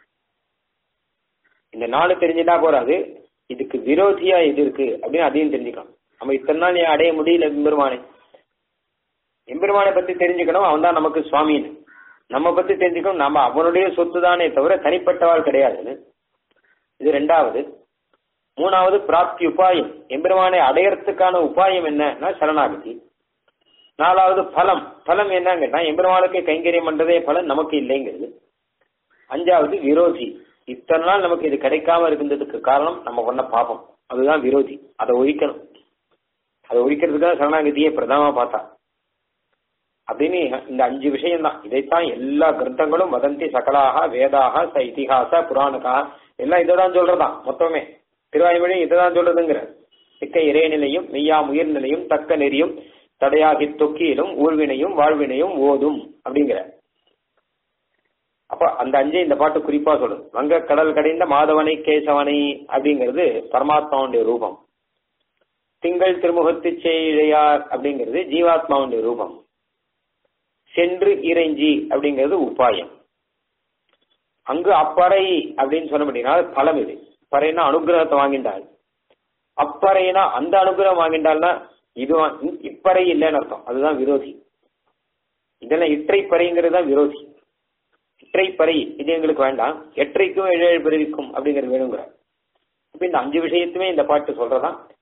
இந்த நாலு தெரிஞ்சுட்டா போறாது இதுக்கு விரோதியா எது இருக்கு அப்படின்னு அதையும் தெரிஞ்சுக்கணும் நம்ம இத்தனை நாள் ஏன் அடைய முடியல எம்பெருமானை எம்பெருமானை பத்தி தெரிஞ்சுக்கணும் அவன் தான் நமக்கு சுவாமின்னு நம்ம பத்தி தெரிஞ்சுக்கணும் நம்ம அவனுடைய சொத்து தானே தவிர தனிப்பட்டவாள் கிடையாதுன்னு இது ரெண்டாவது மூணாவது பிராப்தி உபாயம் எம்பெருமானை அடையறதுக்கான உபாயம் என்னன்னா சரணாகதி நாலாவது பலம் பலம் என்னன்னு கேட்டா எம்பெருமானுக்கு கைங்கரியம் பண்றதே பலன் நமக்கு இல்லைங்கிறது அஞ்சாவது விரோதி இத்தனை நாள் நமக்கு இது கிடைக்காம இருந்ததுக்கு காரணம் நம்ம பண்ண பாபம் அதுதான் விரோதி அதை ஒழிக்கணும் அதை ஒழிக்கிறதுக்காக சரணாகதியை பிரதானமா பார்த்தா அப்படின்னு இந்த அஞ்சு விஷயம் தான் இதைத்தான் எல்லா கிரந்தங்களும் வதந்தி சகலாக வேதாக ச இதிகாச புராணகா எல்லாம் இதைதான் சொல்றதான் மொத்தமே திருவாய்மொழி இதைதான் சொல்றதுங்கிற மிக்க இறைநிலையும் மெய்யா உயிர் நிலையும் தக்க நெறியும் தடையாகி தொக்கியிலும் ஊழ்வினையும் வாழ்வினையும் ஓதும் அப்படிங்கிற அப்ப அந்த அஞ்சே இந்த பாட்டு குறிப்பா சொல்லுது வங்க கடல் கடைந்த மாதவனை கேசவனை அப்படிங்கிறது பரமாத்மாவுடைய ரூபம் திங்கள் திருமுகத்து செய்யார் அப்படிங்கிறது ஜீவாத்மாவுடைய ரூபம் சென்று இறைஞ்சி அப்படிங்கிறது உபாயம் அங்கு அப்பறை அப்படின்னு சொன்ன அப்படின்னா பலம் இது பறைனா அனுகிரகத்தை வாங்கிண்டாள் அப்பறைனா அந்த அனுகிரகம் வாங்கிண்டாள்னா இது இப்பறை இல்லைன்னு அர்த்தம் அதுதான் விரோதி இதெல்லாம் இற்றை பறைங்கிறது தான் விரோதி இற்றை பறை இது எங்களுக்கு வேண்டாம் எற்றைக்கும் ஏழு ஏழு பிறவிக்கும் அப்படிங்கிறது வேணுங்கிற இப்ப இந்த அஞ்சு விஷயத்துமே இந்த பாட்டு சொல்றதா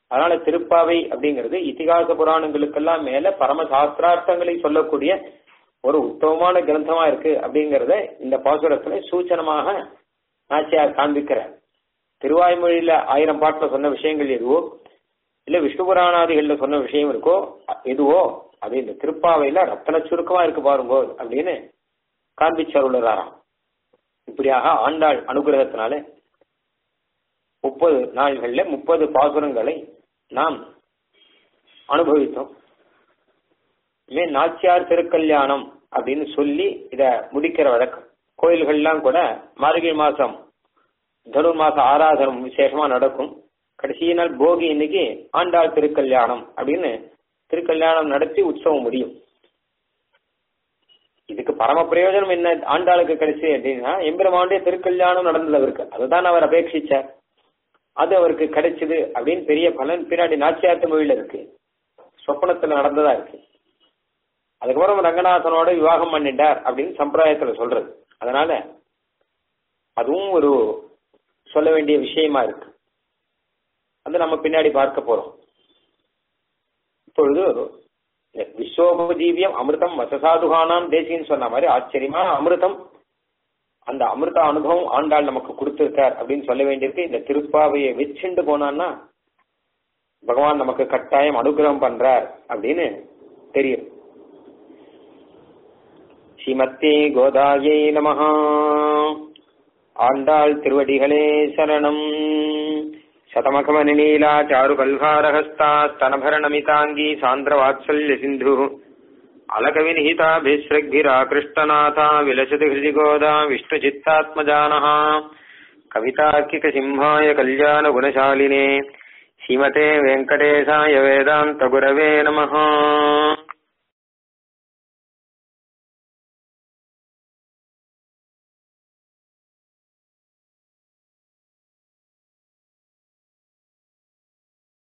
அதனால திருப்பாவை அப்படிங்கிறது இதிகாச புராணங்களுக்கெல்லாம் மேல பரம சாஸ்திரார்த்தங்களை சொல்லக்கூடிய ஒரு உத்தமமான கிரந்தமா இருக்கு அப்படிங்கறத இந்த பாசுரத்துல சூச்சனமாக நாச்சியார் காண்பிக்கிறார் திருவாய்மொழியில ஆயிரம் பாட்டுல சொன்ன விஷயங்கள் எதுவோ இல்ல விஷ்ணு புராணாதிகள்ல சொன்ன விஷயம் இருக்கோ எதுவோ அது இந்த திருப்பாவையில ரத்தன சுருக்கமா இருக்கு பாருங்க அப்படின்னு காண்பிச்சருளாராம் இப்படியாக ஆண்டாள் அனுகிரகத்தினால முப்பது நாள்கள்ல முப்பது பாசுரங்களை நாம் அனுபவித்தோம் இனிமே நாச்சியார் திருக்கல்யாணம் அப்படின்னு சொல்லி இத முடிக்கிற வழக்கம் கோயில்கள்லாம் கூட மார்கழி மாசம் தனுர் மாசம் ஆராதனம் விசேஷமா நடக்கும் கடைசி நாள் போகி இன்னைக்கு ஆண்டாள் திருக்கல்யாணம் அப்படின்னு திருக்கல்யாணம் நடத்தி உற்சவம் முடியும் இதுக்கு பரம பிரயோஜனம் என்ன ஆண்டாளுக்கு கிடைச்சு அப்படின்னா எம்பெருமானுடைய திருக்கல்யாணம் நடந்தது அவருக்கு அதுதான் அவர் அபேட்சிச்சார் அது அவருக்கு கிடைச்சது அப்படின்னு பெரிய பலன் பின்னாடி நாச்சியார்த்த மொழியில இருக்கு சொப்பனத்துல நடந்ததா இருக்கு அதுக்கப்புறம் ரங்கநாதனோட விவாகம் பண்ணிட்டார் அப்படின்னு சம்பிரதாயத்துல சொல்றது அதனால அதுவும் ஒரு சொல்ல வேண்டிய விஷயமா இருக்கு அது நம்ம பின்னாடி பார்க்க போறோம் இப்பொழுது விஸ்வோபஜீவியம் அமிர்தம் வசசாதுகானாம் தேசியன்னு சொன்ன மாதிரி ஆச்சரியமா அமிர்தம் அந்த அமிர்த அனுபவம் ஆண்டாள் நமக்கு கொடுத்திருக்கார் அப்படின்னு சொல்ல வேண்டியிருக்கு இந்த திருப்பாவையை வச்சுண்டு போனான்னா பகவான் நமக்கு கட்டாயம் அனுகிரகம் பண்றார் அப்படின்னு தெரியும் ஸ்ரீமத்தே கோதாயை நமஹா ஆண்டாள் திருவடிகளே சரணம் शतमखमनिनीला चारुकल्हारहस्ता स्तनभरणमिताङ्गी सान्द्रवात्सल्य सिन्धुः अलकविनिहिताभिसृग्भिराकृष्टनाथा विलसति हृदि गोदा विष्णुचित्तात्मजानः कवितार्किकसिंहाय कल्याणगुणशालिने श्रीमते वेङ्कटेशाय वेदान्तगुरवे नमः